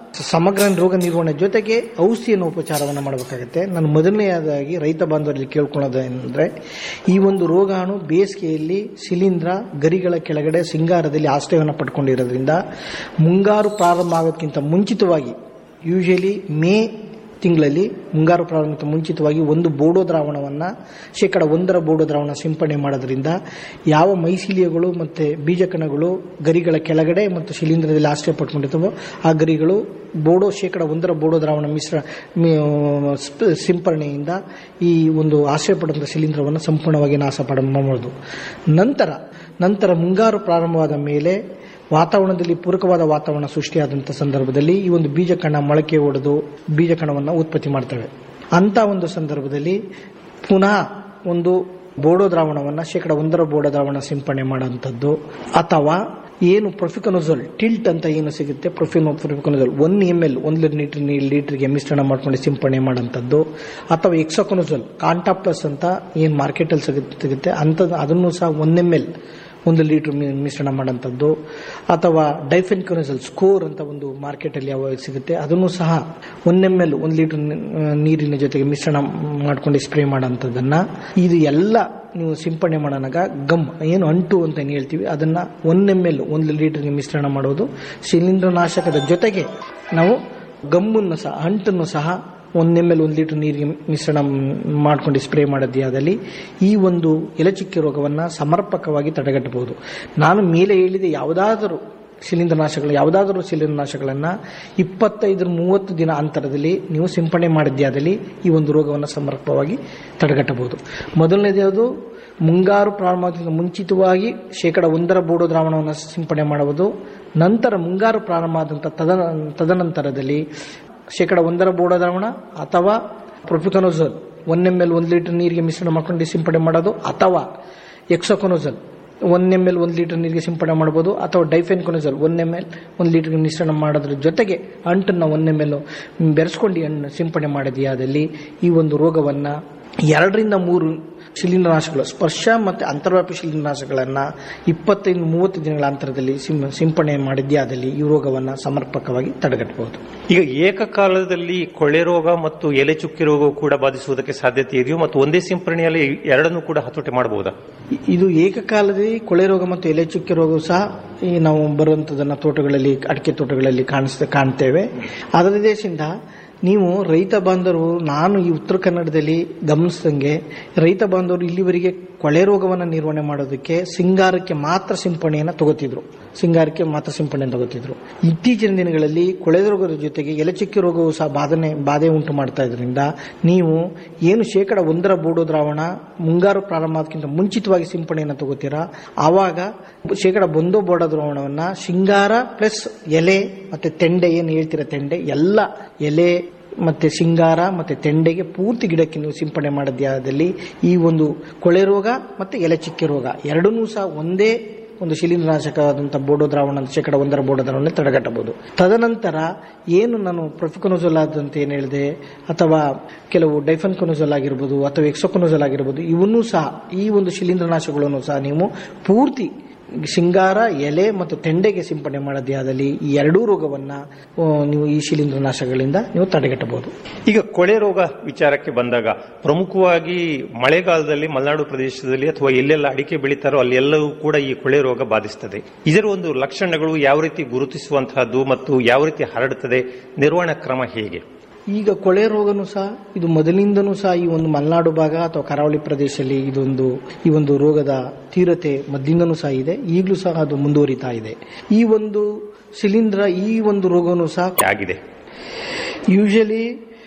ಸಮಗ್ರ ರೋಗ ನಿರ್ವಹಣೆ ಜೊತೆಗೆ ಔಷಧಿಯನ್ನು ಉಪಚಾರವನ್ನು ಮಾಡಬೇಕಾಗುತ್ತೆ ನಾನು ಮೊದಲನೆಯದಾಗಿ ರೈತ ಬಾಂಧವರಲ್ಲಿ ಕೇಳ್ಕೊಳ್ಳೋದು ಏನಂದ್ರೆ ಈ ಒಂದು ರೋಗಾಣು ಬೇಸಿಗೆಯಲ್ಲಿ ಶಿಲೀಂಧ್ರ ಗರಿಗಳ ಕೆಳಗಡೆ ಸಿಂಗಾರದಲ್ಲಿ ಆಶ್ರಯವನ್ನು ಪಡ್ಕೊಂಡಿರೋದ್ರಿಂದ ಮುಂಗಾರು ಪ್ರಾರಂಭ ಆಗೋದಕ್ಕಿಂತ ಮುಂಚಿತವಾಗಿ ಯೂಶಲಿ ಮೇ ತಿಂಗಳಲ್ಲಿ ಮುಂಗಾರು ಪ್ರಾರಂಭಕ್ಕೆ ಮುಂಚಿತವಾಗಿ ಒಂದು ಬೋಡೋ ದ್ರಾವಣವನ್ನು ಶೇಕಡ ಒಂದರ ಬೋಡೋ ದ್ರಾವಣ ಸಿಂಪಡಣೆ ಮಾಡೋದ್ರಿಂದ ಯಾವ ಮೈಸೀಲಿಯಗಳು ಮತ್ತು ಬೀಜಕಣಗಳು ಗರಿಗಳ ಕೆಳಗಡೆ ಮತ್ತು ಶಿಲೀಂಧ್ರದಲ್ಲಿ ಆಶ್ರಯ ಪಟ್ಕೊಂಡಿರ್ತವೋ ಆ ಗರಿಗಳು ಬೋಡೋ ಶೇಕಡ ಒಂದರ ಬೋಡೋ ದ್ರಾವಣ ಮಿಶ್ರ ಮಿ- ಸ್ಪ- ಸಿಂಪರಣೆಯಿಂದ ಈ ಒಂದು ಆಶ್ರಯ ಪಡೆದ ಶಿಲೀಂಧ್ರವನ್ನು ಸಂಪೂರ್ಣವಾಗಿ ನಾಶ ಮಾಡಬಹುದು ನಂತರ ನಂತರ ಮುಂಗಾರು ಪ್ರಾರಂಭವಾದ ಮೇಲೆ ವಾತಾವರಣದಲ್ಲಿ ಪೂರಕವಾದ ವಾತಾವರಣ ಸೃಷ್ಟಿಯಾದಂಥ ಸಂದರ್ಭದಲ್ಲಿ ಈ ಒಂದು ಬೀಜಕಣ ಮೊಳಕೆ ಒಡೆದು ಬೀಜಕಣವನ್ನು ಉತ್ಪತ್ತಿ ಮಾಡ್ತವೆ ಅಂತ ಒಂದು ಸಂದರ್ಭದಲ್ಲಿ ಪುನಃ ಒಂದು ಬೋಡೋ ದ್ರಾವಣವನ್ನು ಶೇಕಡ ಒಂದರ ಬೋಡೋ ದ್ರಾವಣ ಸಿಂಪಡಣೆ ಮಾಡುವಂಥದ್ದು ಅಥವಾ ಏನು ಪ್ರೊಫಿಕನೋಸೋಲ್ ಟಿಲ್ಟ್ ಅಂತ ಏನು ಸಿಗುತ್ತೆ ಪ್ರೊಫಿನೋ ಪ್ರೊಫಿಕನೋಸೋಲ್ ಒನ್ ಎಮ್ ಎಲ್ ಒಂದು ಲೀಟರ್ ಲೀಟರ್ಗೆ ಮಿಶ್ರಣ ಮಾಡ್ಕೊಂಡು ಸಿಂಪಡಣೆ ಮಾಡೋಂಥದ್ದು ಅಥವಾ ಎಕ್ಸೋಕೊನೋಸೋಲ್ ಕಾಂಟಾ ಪ್ಲಸ್ ಅಂತ ಏನು ಮಾರ್ಕೆಟಲ್ಲಿ ಸಿಗುತ್ತೆ ಸಿಗುತ್ತೆ ಅಂಥದ್ದು ಅದನ್ನು ಸಹ ಒನ್ ಎಮ್ ಎಲ್ ಒಂದು ಲೀಟರ್ ಮಿಶ್ರಣ ಮಾಡೋಂಥದ್ದು ಅಥವಾ ಡೈಫೆನ್ಕೊನಸಲ್ ಸ್ಕೋರ್ ಅಂತ ಒಂದು ಮಾರ್ಕೆಟಲ್ಲಿ ಯಾವಾಗ ಸಿಗುತ್ತೆ ಅದನ್ನು ಸಹ ಒನ್ ಎಮ್ ಎಲ್ ಒಂದು ಲೀಟರ್ ನೀರಿನ ಜೊತೆಗೆ ಮಿಶ್ರಣ ಮಾಡ್ಕೊಂಡು ಸ್ಪ್ರೇ ಮಾಡೋಂಥದ್ದನ್ನ ಇದು ಎಲ್ಲ ನೀವು ಸಿಂಪಡಣೆ ಮಾಡೋಣಾಗ ಗಮ್ ಏನು ಅಂಟು ಅಂತ ಏನು ಹೇಳ್ತೀವಿ ಅದನ್ನ ಒನ್ ಎಮ್ ಎಲ್ ಒಂದು ಲೀಟರ್ಗೆ ಮಿಶ್ರಣ ಮಾಡೋದು ಶಿಲೀಂಧ್ರನಾಶಕದ ಜೊತೆಗೆ ನಾವು ಗಮ್ಮನ್ನು ಸಹ ಅಂಟನ್ನು ಸಹ ಒಂದು ಎಮ್ ಎಲ್ ಒಂದು ಲೀಟರ್ ನೀರಿಗೆ ಮಿಶ್ರಣ ಮಾಡ್ಕೊಂಡು ಸ್ಪ್ರೇ ಮಾಡಿದ್ಯಾದಲ್ಲಿ ಈ ಒಂದು ಎಲೆಚುಕ್ಕೆ ರೋಗವನ್ನು ಸಮರ್ಪಕವಾಗಿ ತಡೆಗಟ್ಟಬಹುದು ನಾನು ಮೇಲೆ ಹೇಳಿದ ಯಾವುದಾದರೂ ಶಿಲೀಂಧ್ರನಾಶಕಗಳು ಯಾವುದಾದರೂ ಶಿಲೀಂಧ್ರನಾಶಗಳನ್ನು ಇಪ್ಪತ್ತೈದರ ಮೂವತ್ತು ದಿನ ಅಂತರದಲ್ಲಿ ನೀವು ಸಿಂಪಡಣೆ ಮಾಡಿದ್ಯಾದಲ್ಲಿ ಈ ಒಂದು ರೋಗವನ್ನು ಸಮರ್ಪಕವಾಗಿ ತಡೆಗಟ್ಟಬಹುದು ಮೊದಲನೇದು ಮುಂಗಾರು ಪ್ರಾರಂಭಕ್ಕಿಂತ ಮುಂಚಿತವಾಗಿ ಶೇಕಡ ಒಂದರ ಬೋಡೋ ದ್ರಾವಣವನ್ನು ಸಿಂಪಡಣೆ ಮಾಡುವುದು ನಂತರ ಮುಂಗಾರು ಪ್ರಾರಂಭ ಆದಂಥ ತದನ ತದನಂತರದಲ್ಲಿ ಶೇಕಡ ಒಂದರ ಬೋಡೋ ದ್ರಾವಣ ಅಥವಾ ಪ್ರೊಫಿಕನೋಸಲ್ ಒನ್ ಎಮ್ ಎಲ್ ಒಂದು ಲೀಟರ್ ನೀರಿಗೆ ಮಿಶ್ರಣ ಮಾಡ್ಕೊಂಡು ಸಿಂಪಡಣೆ ಮಾಡೋದು ಅಥವಾ ಎಕ್ಸೋಕೊನೋಸಲ್ ಒನ್ ಎಮ್ ಎಲ್ ಒಂದು ಲೀಟರ್ ನೀರಿಗೆ ಸಿಂಪಡಣೆ ಮಾಡ್ಬೋದು ಅಥವಾ ಡೈಫೆನ್ಕೊನೋಸಲ್ ಒನ್ ಎಮ್ ಎಲ್ ಒಂದು ಲೀಟರ್ಗೆ ಮಿಶ್ರಣ ಮಾಡೋದ್ರ ಜೊತೆಗೆ ಅಂಟನ್ನು ಒನ್ ಎಮ್ ಎಲ್ ಬೆರೆಸ್ಕೊಂಡು ಹಣ್ಣು ಸಿಂಪಡಣೆ ಮಾಡಿದೆಯಾದಲ್ಲಿ ಈ ಒಂದು ರೋಗವನ್ನು ಎರಡರಿಂದ ಮೂರು ಶಿಲೀಂಧ್ರನಾಶಕಗಳು ಸ್ಪರ್ಶ ಮತ್ತು ಅಂತರ್ವ್ಯಾಪಿ ಶಿಲೀಂಧ್ರನಾಶಕಗಳನ್ನು ಇಪ್ಪತ್ತೈದು ಮೂವತ್ತು ದಿನಗಳ ಅಂತರದಲ್ಲಿ ಸಿಂ- ಸಿಂಪಡಣೆ ಮಾಡಿದ್ಯಾದಲ್ಲಿ ಈ ರೋಗವನ್ನು ಸಮರ್ಪಕವಾಗಿ ತಡೆಗಟ್ಟಬಹುದು ಈಗ ಏಕಕಾಲದಲ್ಲಿ ಕೊಳೆ ರೋಗ ಮತ್ತು ಎಲೆ ಚುಕ್ಕಿ ರೋಗ ಕೂಡ ಬಾಧಿಸುವುದಕ್ಕೆ ಸಾಧ್ಯತೆ ಇದೆಯೋ ಮತ್ತು ಒಂದೇ ಸಿಂಪರಣೆಯಲ್ಲಿ ಎರಡನ್ನೂ ಕೂಡ ಹತೋಟಿ ಮಾಡಬಹುದಾ ಇ- ಇದು ಏಕಕಾಲದಲ್ಲಿ ಕೊಳೆ ರೋಗ ಮತ್ತು ಎಲೆ ಚುಕ್ಕೆ ರೋಗವು ಸಹ ಈ ನಾವು ಬರುವಂಥದ್ದನ್ನ ತೋಟಗಳಲ್ಲಿ ಅಡಿಕೆ ತೋಟಗಳಲ್ಲಿ ಕಾಣಿಸ್ ಕಾಣ್ತೇವೆ ಅದರ ದೇಶದಿಂದ ನೀವು ರೈತ ಬಾಂಧವರು ನಾನು ಈ ಉತ್ತರ ಕನ್ನಡದಲ್ಲಿ ಗಮನಿಸಿದಂಗೆ ರೈತ ಬಾಂಧವರು ಇಲ್ಲಿವರೆಗೆ ಕೊಳೆ ರೋಗವನ್ನು ನಿರ್ವಹಣೆ ಮಾಡೋದಕ್ಕೆ ಸಿಂಗಾರಕ್ಕೆ ಮಾತ್ರ ಸಿಂಪರಣೆಯನ್ನು ತಗೋತಿದ್ರು ಸಿಂಗಾರಕ್ಕೆ ಮಾತ್ರ ಸಿಂಪರಣೆ ತಗೋತಿದ್ರು ಇತ್ತೀಚಿನ ದಿನಗಳಲ್ಲಿ ಕೊಳೆ ರೋಗದ ಜೊತೆಗೆ ಎಲೆಚುಕ್ಕಿ ರೋಗವು ಸಹ ಬಾಧನೆ ಬಾಧೆ ಉಂಟು ಮಾಡ್ತಾ ಇದ್ರಿಂದ ನೀವು ಏನು ಶೇಕಡ ಒಂದರ ಬೋಡೋ ದ್ರಾವಣ ಮುಂಗಾರು ಪ್ರಾರಂಭ ಆದಕ್ಕಿಂತ ಮುಂಚಿತವಾಗಿ ಸಿಂಪರಣೆಯನ್ನು ತಗೋತೀರಾ ಆವಾಗ ಶೇಕಡ ಒಂದೋ ಬೋಡೋ ದ್ರಾವಣವನ್ನ ಶೃಂಗಾರ ಪ್ಲಸ್ ಎಲೆ ಮತ್ತೆ ತೆಂಡೆ ಏನು ಹೇಳ್ತೀರಾ ತೆಂಡೆ ಎಲ್ಲ ಎಲೆ ಮತ್ತೆ ಸಿಂಗಾರ ಮತ್ತೆ ತೆಂಡೆಗೆ ಪೂರ್ತಿ ಗಿಡಕ್ಕೆ ನೀವು ಸಿಂಪಡಣೆ ಮಾಡಿದ್ಯಾದಲ್ಲಿ ಈ ಒಂದು ಕೊಳೆ ರೋಗ ಮತ್ತೆ ಎಲೆ ಚಿಕ್ಕೆ ರೋಗ ಎರಡನ್ನೂ ಸಹ ಒಂದೇ ಒಂದು ಶಿಲೀಂಧ್ರನಾಶಕವಾದಂಥ ಬೋಡೋ ದ್ರಾವಣ ಶೇಕಡ ಒಂದರ ಬೋಡೋ ದ್ರಾವಣ ತಡೆಗಟ್ಟಬಹುದು ತದನಂತರ ಏನು ನಾನು ಪ್ರೊಫಿಕೊನೋಸೋಲ್ ಆದಂತ ಏನು ಹೇಳಿದೆ ಅಥವಾ ಕೆಲವು ಡೈಫನ್ಕೊನೋಸೋಲ್ ಆಗಿರ್ಬೋದು ಅಥವಾ ಎಕ್ಸೋಕೊನೋಸೋಲ್ ಆಗಿರ್ಬೋದು ಇವನ್ನೂ ಸಹ ಈ ಒಂದು ಶಿಲೀಂಧ್ರನಾಶಕಗಳನ್ನು ಸಹ ನೀವು ಪೂರ್ತಿ ಶೃಂಗಾರ ಎಲೆ ಮತ್ತು ತೆಂಡೆಗೆ ಸಿಂಪಡಣೆ ಮಾಡದಿಯಾದಲ್ಲಿ ಈ ಎರಡೂ ರೋಗವನ್ನ ಆ, ನೀವು ಈ ಶಿಲೀಂಧ್ರನಾಶಕಗಳಿಂದ ನೀವು ತಡೆಗಟ್ಟಬಹುದು ಈಗ ಕೊಳೆ ರೋಗ ವಿಚಾರಕ್ಕೆ ಬಂದಾಗ ಪ್ರಮುಖವಾಗಿ ಮಳೆಗಾಲದಲ್ಲಿ ಮಲೆನಾಡು ಪ್ರದೇಶದಲ್ಲಿ ಅಥವಾ ಎಲ್ಲೆಲ್ಲ ಅಡಿಕೆ ಬೆಳೀತಾರೋ ಅಲ್ಲಿ ಎಲ್ಲವೂ ಕೂಡ ಈ ಕೊಳೆ ರೋಗ ಬಾಧಿಸುತ್ತದೆ ಇದರ ಒಂದು ಲಕ್ಷಣಗಳು ಯಾವ ರೀತಿ ಗುರುತಿಸುವಂತಹದ್ದು ಮತ್ತು ಯಾವ ರೀತಿ ಹರಡುತ್ತದೆ ನಿರ್ವಹಣಾ ಕ್ರಮ ಹೇಗೆ ಈಗ ಕೊಳೆ ರೋಗನೂ ಸಹ ಇದು ಮೊದಲಿಂದನೂ ಸಹ ಈ ಒಂದು ಮಲೆನಾಡು ಭಾಗ ಅಥವಾ ಕರಾವಳಿ ಪ್ರದೇಶದಲ್ಲಿ ಇದೊಂದು ಈ ಒಂದು ರೋಗದ ತೀವ್ರತೆ ಮೊದಲಿಂದನೂ ಸಹ ಇದೆ ಈಗಲೂ ಸಹ ಅದು ಮುಂದುವರಿತಾ ಇದೆ ಈ ಒಂದು ಶಿಲೀಂಧ್ರ ಈ ಒಂದು ರೋಗನೂ ಸಹ ಆಗಿದೆ ಯೂಶಲಿ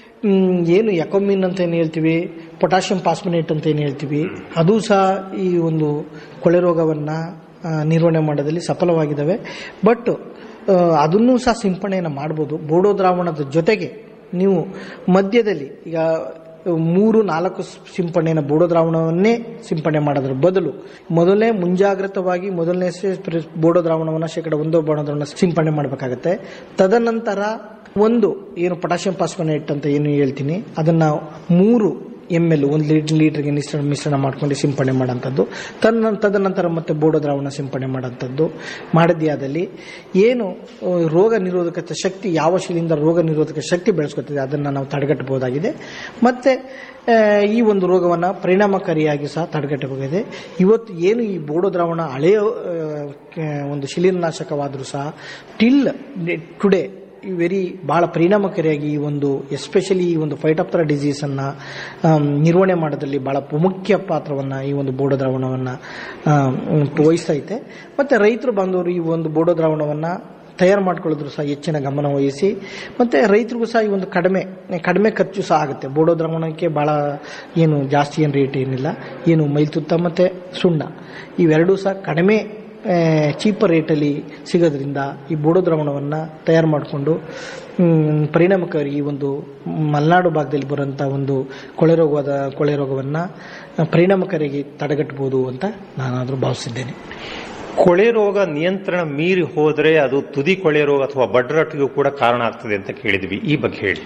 ಏನು ಎಕೊಮಿನ್ ಅಂತ ಏನು ಹೇಳ್ತೀವಿ ಪೊಟ್ಯಾಷಿಯಂ ಪಾಸ್ಮಿನೇಟ್ ಅಂತ ಏನು ಹೇಳ್ತೀವಿ ಅದು ಸಹ ಈ ಒಂದು ಕೊಳೆ ರೋಗವನ್ನು ನಿರ್ವಹಣೆ ಮಾಡೋದಲ್ಲಿ ಸಫಲವಾಗಿದ್ದಾವೆ ಬಟ್ ಅದನ್ನೂ ಸಹ ಸಿಂಪಡಣೆಯನ್ನು ಮಾಡ್ಬೋದು ಬೋಡೋ ದ್ರಾವಣದ ಜೊತೆಗೆ ನೀವು ಮಧ್ಯದಲ್ಲಿ ಈಗ ಮೂರು ನಾಲ್ಕು ಸಿಂಪಡಣೆಯನ್ನು ಬೋಡೋ ದ್ರಾವಣವನ್ನೇ ಸಿಂಪಡಣೆ ಮಾಡೋದ್ರ ಬದಲು ಮೊದಲನೇ ಮುಂಜಾಗ್ರತವಾಗಿ ಮೊದಲನೇ ಸ್ಪ್ರೇ- ಬೋಡೋ ದ್ರಾವಣವನ್ನು ಶೇಕಡ ಒಂದು ಬೋಡೋ ದ್ರಾವಣ ಸಿಂಪಡಣೆ ಮಾಡಬೇಕಾಗತ್ತೆ ತದನಂತರ ಒಂದು ಏನು ಪೊಟ್ಯಾಷಿಯಂ ಪಾಸ್ಪನೇಟ್ ಅಂತ ಏನು ಹೇಳ್ತೀನಿ ಅದನ್ನ ಮೂರು ಎಮ್ ಎಲ್ ಒಂದು ಲೀಟರ್ ಲೀಟರ್ಗೆ ಮಿಶ್ರಣ ಮಿಶ್ರಣ ಮಾಡ್ಕೊಂಡು ಸಿಂಪಡಣೆ ಮಾಡೋಂಥದ್ದು ತನ್ನ ತದನಂತರ ಮತ್ತೆ ಬೋಡೋ ದ್ರಾವಣ ಸಿಂಪಡಣೆ ಮಾಡೋಂಥದ್ದು ಮಾಡಿದ್ದೇ ಆದಲ್ಲಿ ಏನು ಆ, ರೋಗ ನಿರೋಧಕ ಶಕ್ತಿ ಯಾವ ಶಿಲಿಂದ ರೋಗ ನಿರೋಧಕ ಶಕ್ತಿ ಬೆಳೆಸ್ಕೊತಿದೆ ಅದನ್ನು ನಾವು ತಡೆಗಟ್ಟಬಹುದಾಗಿದೆ ಮತ್ತೆ ಆ, ಈ ಒಂದು ರೋಗವನ್ನು ಪರಿಣಾಮಕಾರಿಯಾಗಿ ಸಹ ತಡೆಗಟ್ಟಬಹುದಾಗಿದೆ ಇವತ್ತು ಏನು ಈ ಬೋಡೋ ದ್ರಾವಣ ಹಳೆಯ ಆ, ಕ- ಒಂದು ಶಿಲೀನಾಶಕವಾದರೂ ಸಹ ಟಿಲ್ ಟುಡೇ ಈ ವೆರಿ ಬಹಳ ಪರಿಣಾಮಕಾರಿಯಾಗಿ ಈ ಒಂದು ಎಸ್ಪೆಷಲಿ ಈ ಒಂದು ಫೈಟಾಪ್ತರ ಡಿಸೀಸ್ ಅನ್ನ ಆಮ್, ನಿರ್ವಹಣೆ ಮಾಡೋದ್ರಲ್ಲಿ ಬಹಳ ಮುಖ್ಯ ಪಾತ್ರವನ್ನ ಈ ಒಂದು ಬೋಡೋ ದ್ರಾವಣವನ್ನ ಆಮ್, ವಹಿಸ್ತೈತೆ ಮತ್ತೆ ರೈತರು ಬಾಂಧವರು ಈ ಒಂದು ಬೋಡೋ ದ್ರಾವಣವನ್ನ ತಯಾರು ಮಾಡ್ಕೊಳ್ಳೋದ್ರು ಸಹ ಹೆಚ್ಚಿನ ಗಮನ ವಹಿಸಿ ಮತ್ತೆ ರೈತರಿಗೂ ಸಹ ಈ ಒಂದು ಕಡಿಮೆ ಕಡಿಮೆ ಖರ್ಚು ಸಹ ಆಗುತ್ತೆ ಬೋಡೋ ದ್ರಾವಣಕ್ಕೆ ಬಹಳ ಏನು ಜಾಸ್ತಿ ಏನು ರೇಟ್ ಏನಿಲ್ಲ ಏನು ಮೈಲ್ತುತ್ತ ಮತ್ತೆ ಸುಣ್ಣ ಇವೆರಡೂ ಸಹ ಕಡಿಮೆ ಚೀಪರ್ ರೇಟಲ್ಲಿ ಸಿಗೋದ್ರಿಂದ ಈ ಬೋಡೋ ದ್ರಾವಣವನ್ನು ತಯಾರು ಮಾಡಿಕೊಂಡು ಪರಿಣಾಮಕಾರಿ ಈ ಒಂದು ಮಲೆನಾಡು ಭಾಗದಲ್ಲಿ ಬರುವಂಥ ಒಂದು ಕೊಳೆ ರೋಗವಾದ ಕೊಳೆ ರೋಗವನ್ನು ಪರಿಣಾಮಕಾರಿಯಾಗಿ ತಡೆಗಟ್ಟಬಹುದು ಅಂತ ನಾನಾದರೂ ಭಾವಿಸಿದ್ದೇನೆ ಕೊಳೆ ರೋಗ ನಿಯಂತ್ರಣ ಮೀರಿ ಹೋದ್ರೆ ಅದು ತುದಿ ಕೊಳೆ ರೋಗ ಅಥವಾ ಬಡ್ರಟ್ಟಿಗೂ ಕೂಡ ಕಾರಣ ಆಗ್ತದೆ ಅಂತ ಕೇಳಿದ್ವಿ ಈ ಬಗ್ಗೆ ಹೇಳಿ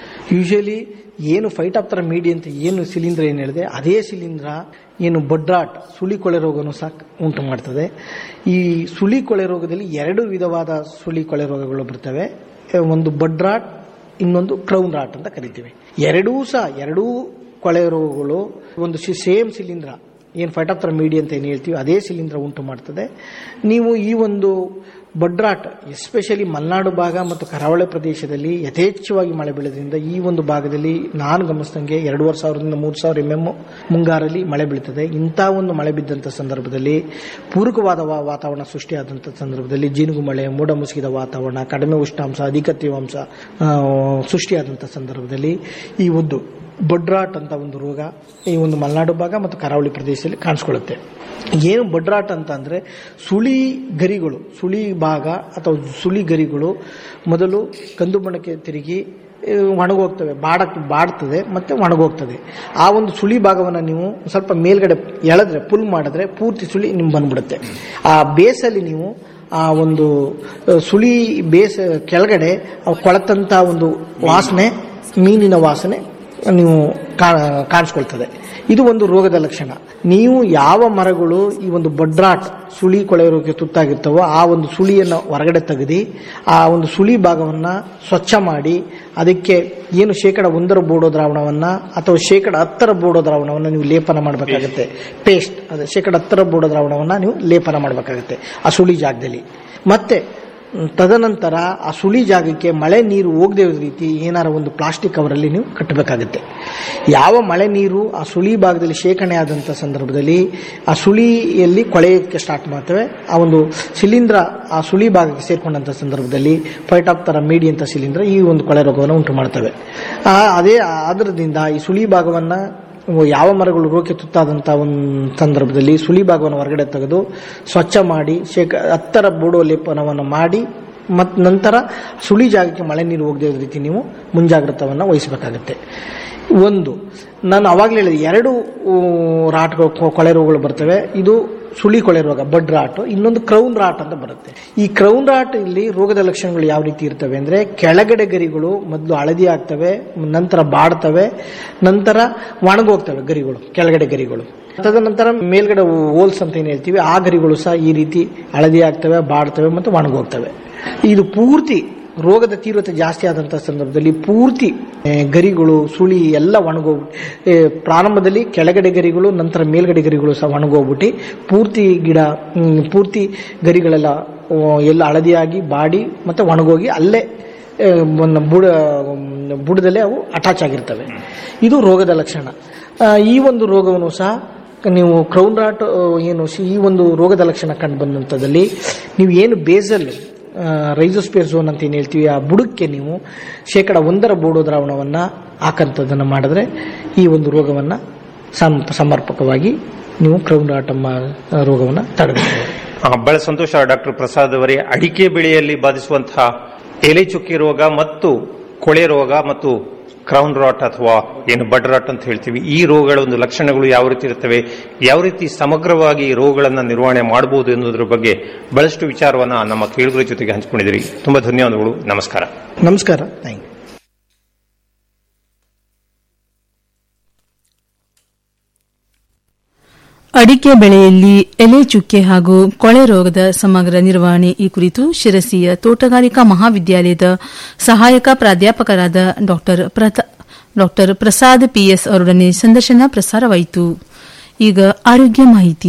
ಯೂಶಲಿ ಏನು ಫೈಟ್ ಆಫ್ತರ ಮೀಡಿ ಅಂತ ಏನು ಶಿಲೀಂಧ್ರ ಏನು ಹೇಳಿದೆ ಅದೇ ಶಿಲೀಂಧ್ರ ಏನು ಬಡ್ರಾಟ್ ಸುಳಿ ಕೊಳೆ ರೋಗವನ್ನು ಸಹ ಉಂಟು ಮಾಡ್ತದೆ ಈ ಸುಳಿ ಕೊಳೆ ರೋಗದಲ್ಲಿ ಎರಡು ವಿಧವಾದ ಸುಳಿ ಕೊಳೆ ರೋಗಗಳು ಬರ್ತವೆ ಒಂದು ಬಡ್ರಾಟ್ ಇನ್ನೊಂದು ಕ್ರೌನ್ ರಾಟ್ ಅಂತ ಕರಿತೀವಿ ಎರಡೂ ಸಹ ಎರಡೂ ಕೊಳೆ ರೋಗಗಳು ಒಂದು ಸೇಮ್ ಶಿಲೀಂಧ್ರ ಏನು ಫೈಟಾಪ್ತರ ಮೀಡಿ ಅಂತ ಏನು ಹೇಳ್ತೀವಿ ಅದೇ ಶಿಲೀಂಧ್ರ ಉಂಟು ಮಾಡ್ತದೆ ನೀವು ಈ ಒಂದು ಬಡ್ರಾಟ್ ಎಸ್ಪೆಷಲಿ ಮಲೆನಾಡು ಭಾಗ ಮತ್ತು ಕರಾವಳಿ ಪ್ರದೇಶದಲ್ಲಿ ಯಥೇಚ್ಛವಾಗಿ ಮಳೆ ಬೀಳೋದ್ರಿಂದ ಈ ಒಂದು ಭಾಗದಲ್ಲಿ ನಾನು ಗಮನಿಸಿದಂಗೆ ಎರಡೂವರೆ ಸಾವಿರದಿಂದ ಮೂರು ಸಾವಿರ ಎಂ ಎಂ ಮುಂಗಾರಲ್ಲಿ ಮಳೆ ಬೀಳ್ತದೆ ಇಂಥ ಒಂದು ಮಳೆ ಬಿದ್ದಂಥ ಸಂದರ್ಭದಲ್ಲಿ ಪೂರಕವಾದ ವಾ- ವಾತಾವರಣ ಸೃಷ್ಟಿಯಾದಂಥ ಸಂದರ್ಭದಲ್ಲಿ ಜಿನುಗು ಮಳೆ ಮೋಡ ಮುಸುಕಿದ ವಾತಾವರಣ ಕಡಿಮೆ ಉಷ್ಣಾಂಶ ಅಧಿಕ ತೇವಾಂಶ ಆ, ಸೃಷ್ಟಿಯಾದಂಥ ಸಂದರ್ಭದಲ್ಲಿ ಈ ಒಂದು ಬಡ್ರಾಟ್ ಅಂತ ಒಂದು ರೋಗ ಈ ಒಂದು ಮಲೆನಾಡು ಭಾಗ ಮತ್ತು ಕರಾವಳಿ ಪ್ರದೇಶದಲ್ಲಿ ಕಾಣಿಸ್ಕೊಳ್ಳುತ್ತೆ ಏನು ಬಡ್ರಾಟ್ ಅಂತ ಅಂದ್ರೆ ಸುಳಿ ಗರಿಗಳು ಸುಳಿ ಭಾಗ ಅಥವಾ ಸುಳಿ ಗರಿಗಳು ಮೊದಲು ಕಂದು ಬಣ್ಣಕ್ಕೆ ತಿರುಗಿ ಆ, ಒಣಗೋಗ್ತವೆ ಬಾಡಕ್ಕೆ ಬಾಡ್ತದೆ ಮತ್ತೆ ಒಣಗೋಗ್ತದೆ ಆ ಒಂದು ಸುಳಿ ಭಾಗವನ್ನು ನೀವು ಸ್ವಲ್ಪ ಮೇಲ್ಗಡೆ ಎಳೆದ್ರೆ ಪುಲ್ ಮಾಡಿದ್ರೆ ಪೂರ್ತಿ ಸುಳಿ ನಿಮ್ಗೆ ಬಂದ್ಬಿಡುತ್ತೆ ಆ ಬೇಸಲ್ಲಿ ನೀವು ಆ ಒಂದು ಆ, ಸುಳಿ ಬೇಸ್ ಕೆಳಗಡೆ ಅವು ಕೊಳತಂತ ಒಂದು ವಾಸನೆ ಮೀನಿನ ವಾಸನೆ ನೀವು ಕಾ- ಕಾಣಿಸ್ಕೊಳ್ತದೆ ಇದು ಒಂದು ರೋಗದ ಲಕ್ಷಣ ನೀವು ಯಾವ ಮರಗಳು ಈ ಒಂದು ಬಡ್ರಾಟ್ ಸುಳಿ ಕೊಳೆ ರೋಗಕ್ಕೆ ತುತ್ತಾಗಿರ್ತವೋ ಆ ಒಂದು ಸುಳಿಯನ್ನು ಹೊರಗಡೆ ತೆಗೆದು ಆ ಒಂದು ಸುಳಿ ಭಾಗವನ್ನ ಸ್ವಚ್ಛ ಮಾಡಿ ಅದಕ್ಕೆ ಏನು ಶೇಕಡ ಒಂದರ ಬೋಡೋ ದ್ರಾವಣವನ್ನ ಅಥವಾ ಶೇಕಡ ಹತ್ತರ ಬೋಡೋ ದ್ರಾವಣವನ್ನ ನೀವು ಲೇಪನ ಮಾಡಬೇಕಾಗುತ್ತೆ ಪೇಸ್ಟ್ ಅದೇ ಶೇಕಡ ಹತ್ತರ ಬೋಡೋ ದ್ರಾವಣವನ್ನ ನೀವು ಲೇಪನ ಮಾಡಬೇಕಾಗುತ್ತೆ ಆ ಸುಳಿ ಜಾಗದಲ್ಲಿ ಮತ್ತೆ ಮ್, ತದನಂತರ ಆ ಸುಳಿ ಜಾಗಕ್ಕೆ ಮಳೆ ನೀರು ಹೋಗದೆ ಇರೋ ರೀತಿ ಏನಾರ ಒಂದು ಪ್ಲಾಸ್ಟಿಕ್ ಕವರಲ್ಲಿ ನೀವು ಕಟ್ಟಬೇಕಾಗುತ್ತೆ ಯಾವ ಮಳೆ ನೀರು ಆ ಸುಳಿ ಭಾಗದಲ್ಲಿ ಶೇಖರಣೆ ಆದಂಥ ಸಂದರ್ಭದಲ್ಲಿ ಆ ಸುಳಿಯಲ್ಲಿ ಕೊಳೆಯಕ್ಕೆ ಸ್ಟಾರ್ಟ್ ಮಾಡ್ತವೆ ಆ ಒಂದು ಶಿಲೀಂಧ್ರ ಆ ಸುಳಿ ಭಾಗಕ್ಕೆ ಸೇರ್ಕೊಂಡಂಥ ಸಂದರ್ಭದಲ್ಲಿ ಫೈಟಾಪ್ತರ ಮೀಡಿ ಅಂತ ಶಿಲೀಂಧ್ರ ಈ ಒಂದು ಕೊಳೆ ರೋಗವನ್ನು ಉಂಟು ಮಾಡ್ತವೆ ಆ, ಅದೇ ಆದ್ರದಿಂದ ಈ ಸುಳಿ ಭಾಗವನ್ನ ಯಾವ ಮರಗಳು ರೋಗಕ್ಕೆ ತುತ್ತಾದಂಥ ಒಂದು ಸಂದರ್ಭದಲ್ಲಿ ಸುಳಿ ಭಾಗವನ್ನು ಹೊರಗಡೆ ತೆಗೆದು ಸ್ವಚ್ಛ ಮಾಡಿ ಶೇಕ ಹತ್ತರ ಬೋಡೋ ಲೇಪನವನ್ನು ಮಾಡಿ ಮತ್ತು ನಂತರ ಸುಳಿ ಜಾಗಕ್ಕೆ ಮಳೆ ನೀರು ಹೋಗದೇ ಇರೋ ರೀತಿ ನೀವು ಮುಂಜಾಗ್ರತವನ್ನು ವಹಿಸಬೇಕಾಗುತ್ತೆ ಒಂದು ನಾನು ಅವಾಗಲೇ ಹೇಳಿದೆ ಎರಡು ಊ, ರಾಟ್ಗಳು ಕೊ- ಕೊಳೆ ರೋಗಗಳು ಬರ್ತವೆ ಇದು ಸುಳಿ ಕೊಳೆ ರೋಗ ಬಡ್ ರಾಟ್ ಇನ್ನೊಂದು ಕ್ರೌನ್ ರಾಟ್ ಅಂತ ಬರುತ್ತೆ ಈ ಕ್ರೌನ್ ರಾಟ್ ಇಲ್ಲಿ ರೋಗದ ಲಕ್ಷಣಗಳು ಯಾವ ರೀತಿ ಇರ್ತವೆ ಅಂದ್ರೆ ಕೆಳಗಡೆ ಗರಿಗಳು ಮೊದಲು ಹಳದಿ ಆಗ್ತವೆ ನಂತರ ಬಾಡ್ತವೆ ನಂತರ ಒಣಗೋಗ್ತವೆ ಗರಿಗಳು ಕೆಳಗಡೆ ಗರಿಗಳು ತದನಂತರ ಮೇಲ್ಗಡೆ ಹೋಲ್ಸ್ ಅಂತ ಏನ್ ಹೇಳ್ತೀವಿ ಆ ಗರಿಗಳು ಸಹ ಈ ರೀತಿ ಹಳದಿ ಆಗ್ತವೆ ಬಾಡ್ತವೆ ಮತ್ತು ಒಣಗೋಗ್ತವೆ ಇದು ಪೂರ್ತಿ ರೋಗದ ತೀವ್ರತೆ ಜಾಸ್ತಿ ಆದಂಥ ಸಂದರ್ಭದಲ್ಲಿ ಪೂರ್ತಿ ಆ, ಗರಿಗಳು ಸುಳಿ ಎಲ್ಲ ಒಣಗೋಗ್ಬಿಟ್ಟು ಆ, ಪ್ರಾರಂಭದಲ್ಲಿ ಕೆಳಗಡೆ ಗರಿಗಳು ನಂತರ ಮೇಲ್ಗಡೆ ಗರಿಗಳು ಸಹ ಒಣಗೋಗ್ಬಿಟ್ಟು ಪೂರ್ತಿ ಗಿಡ ಹ್ಮ್, ಪೂರ್ತಿ ಗರಿಗಳೆಲ್ಲ ಆ, ಎಲ್ಲ ಹಳದಿಯಾಗಿ ಬಾಡಿ ಮತ್ತೆ ಒಣಗೋಗಿ ಅಲ್ಲೇ ಆ, ಒಂದು ಬುಡ ಬುಡದಲ್ಲೇ ಅವು ಅಟ್ಯಾಚ್ ಆಗಿರ್ತವೆ ಇದು ರೋಗದ ಲಕ್ಷಣ ಆ, ಈ ಒಂದು ರೋಗವನ್ನು ಸಹ ನೀವು ಕ್ರೌನ್ ರಾಟ್ ಆ, ಏನು ಸಿ- ಈ ಒಂದು ರೋಗದ ಲಕ್ಷಣ ಕಂಡು ಬಂದಂಥದ್ದಲ್ಲಿ ನೀವು ಏನು ಬೇಸಲ್ ರೈಸೋಸ್ಪೇರ್ ಝೋನ್ ಅಂತ ಏನು ಹೇಳ್ತೀವಿ ಆ ಬುಡಕ್ಕೆ ನೀವು ಶೇಕಡ ಒಂದರ ಬೋಡೋ ದ್ರಾವಣವನ್ನು ಹಾಕಂಥದ್ದನ್ನು ಮಾಡಿದ್ರೆ ಈ ಒಂದು ರೋಗವನ್ನು ಸಂ ಸಮರ್ಪಕವಾಗಿ ನೀವು ಕ್ರೌನ್ ರಾಟ್ ಎಂಬ ರೋಗವನ್ನು ತಡೆಗಟ್ಟಬಹುದು ಆ, ಬಹಳ ಸಂತೋಷ ಡಾಕ್ಟರ್ ಪ್ರಸಾದ್ ಅವರೇ ಅಡಿಕೆ ಬೆಳೆಯಲ್ಲಿ ಬಾಧಿಸುವಂತಹ ಎಲೆ ಚುಕ್ಕಿ ರೋಗ ಮತ್ತು ಕೊಳೆ ರೋಗ ಮತ್ತು ಕ್ರೌನ್ ರಾಟ್ ಅಥವಾ ಏನು ಬಡ್ ರಾಟ್ ಅಂತ ಹೇಳ್ತೀವಿ ಈ ರೋಗಗಳ ಒಂದು ಲಕ್ಷಣಗಳು ಯಾವ ರೀತಿ ಇರ್ತವೆ ಯಾವ ರೀತಿ ಸಮಗ್ರವಾಗಿ ಈ ರೋಗಗಳನ್ನ ನಿರ್ವಹಣೆ ಮಾಡಬಹುದು ಎನ್ನುವುದರ ಬಗ್ಗೆ ಬಹಳಷ್ಟು ವಿಚಾರವನ್ನ ನಮ್ಮ ಕೇಳುಗರ ಜೊತೆಗೆ ಹಂಚಿಕೊಂಡಿದ್ದೀರಿ ತುಂಬಾ ಧನ್ಯವಾದಗಳು ನಮಸ್ಕಾರ ನಮಸ್ಕಾರ ಥ್ಯಾಂಕ್ ಯು ಅಡಿಕೆ ಬೆಳೆಯಲ್ಲಿ ಎಲೆ ಚುಕ್ಕೆ ಹಾಗೂ ಕೊಳೆ ರೋಗದ ಸಮಗ್ರ ನಿರ್ವಹಣೆ ಈ ಕುರಿತು ಶಿರಸಿಯ ತೋಟಗಾರಿಕಾ ಮಹಾವಿದ್ಯಾಲಯದ ಸಹಾಯಕ ಪ್ರಾಧ್ಯಾಪಕರಾದ ಡಾ ಪ್ರಸಾದ್ ಪಿಎಸ್ ಅವರೊಡನೆ ಸಂದರ್ಶನ ಪ್ರಸಾರವಾಯಿತು ಈಗ ಆರೋಗ್ಯ ಮಾಹಿತಿ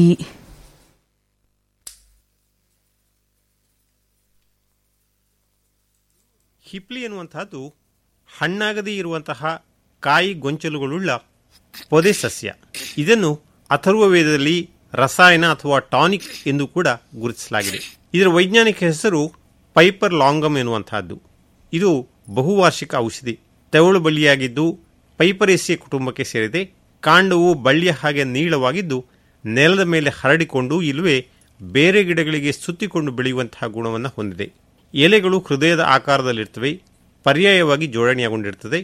ಹಿಪ್ಲಿ ಎನ್ನುವಂತಹದ್ದು ಹಣ್ಣಾಗದೇ ಇರುವಂತಹ ಕಾಯಿ ಗೊಂಚಲುಗಳುಳ್ಳ ಪೊದೆ ಸಸ್ಯ ಇದನ್ನು ಅಥರ್ವ ವೇದದಲ್ಲಿ ರಸಾಯನ ಅಥವಾ ಟಾನಿಕ್ ಎಂದು ಕೂಡ ಗುರುತಿಸಲಾಗಿದೆ ಇದರ ವೈಜ್ಞಾನಿಕ ಹೆಸರು ಪೈಪರ್ ಲಾಂಗಮ್ ಎನ್ನುವಂತಹದ್ದು ಇದು ಬಹುವಾರ್ಷಿಕ ಔಷಧಿ ತೆವಳು ಬಳ್ಳಿಯಾಗಿದ್ದು ಪೈಪರೇಸಿಯ ಕುಟುಂಬಕ್ಕೆ ಸೇರಿದೆ ಕಾಂಡವು ಬಳ್ಳಿಯ ಹಾಗೆ ನೀಳವಾಗಿದ್ದು ನೆಲದ ಮೇಲೆ ಹರಡಿಕೊಂಡು ಇಲ್ಲವೇ ಬೇರೆ ಗಿಡಗಳಿಗೆ ಸುತ್ತಿಕೊಂಡು ಬೆಳೆಯುವಂತಹ ಗುಣವನ್ನು ಹೊಂದಿದೆ ಎಲೆಗಳು ಹೃದಯದ ಆಕಾರದಲ್ಲಿರ್ತವೆ ಪರ್ಯಾಯವಾಗಿ ಜೋಡಣೆಯಾಗೊಂಡಿರುತ್ತದೆ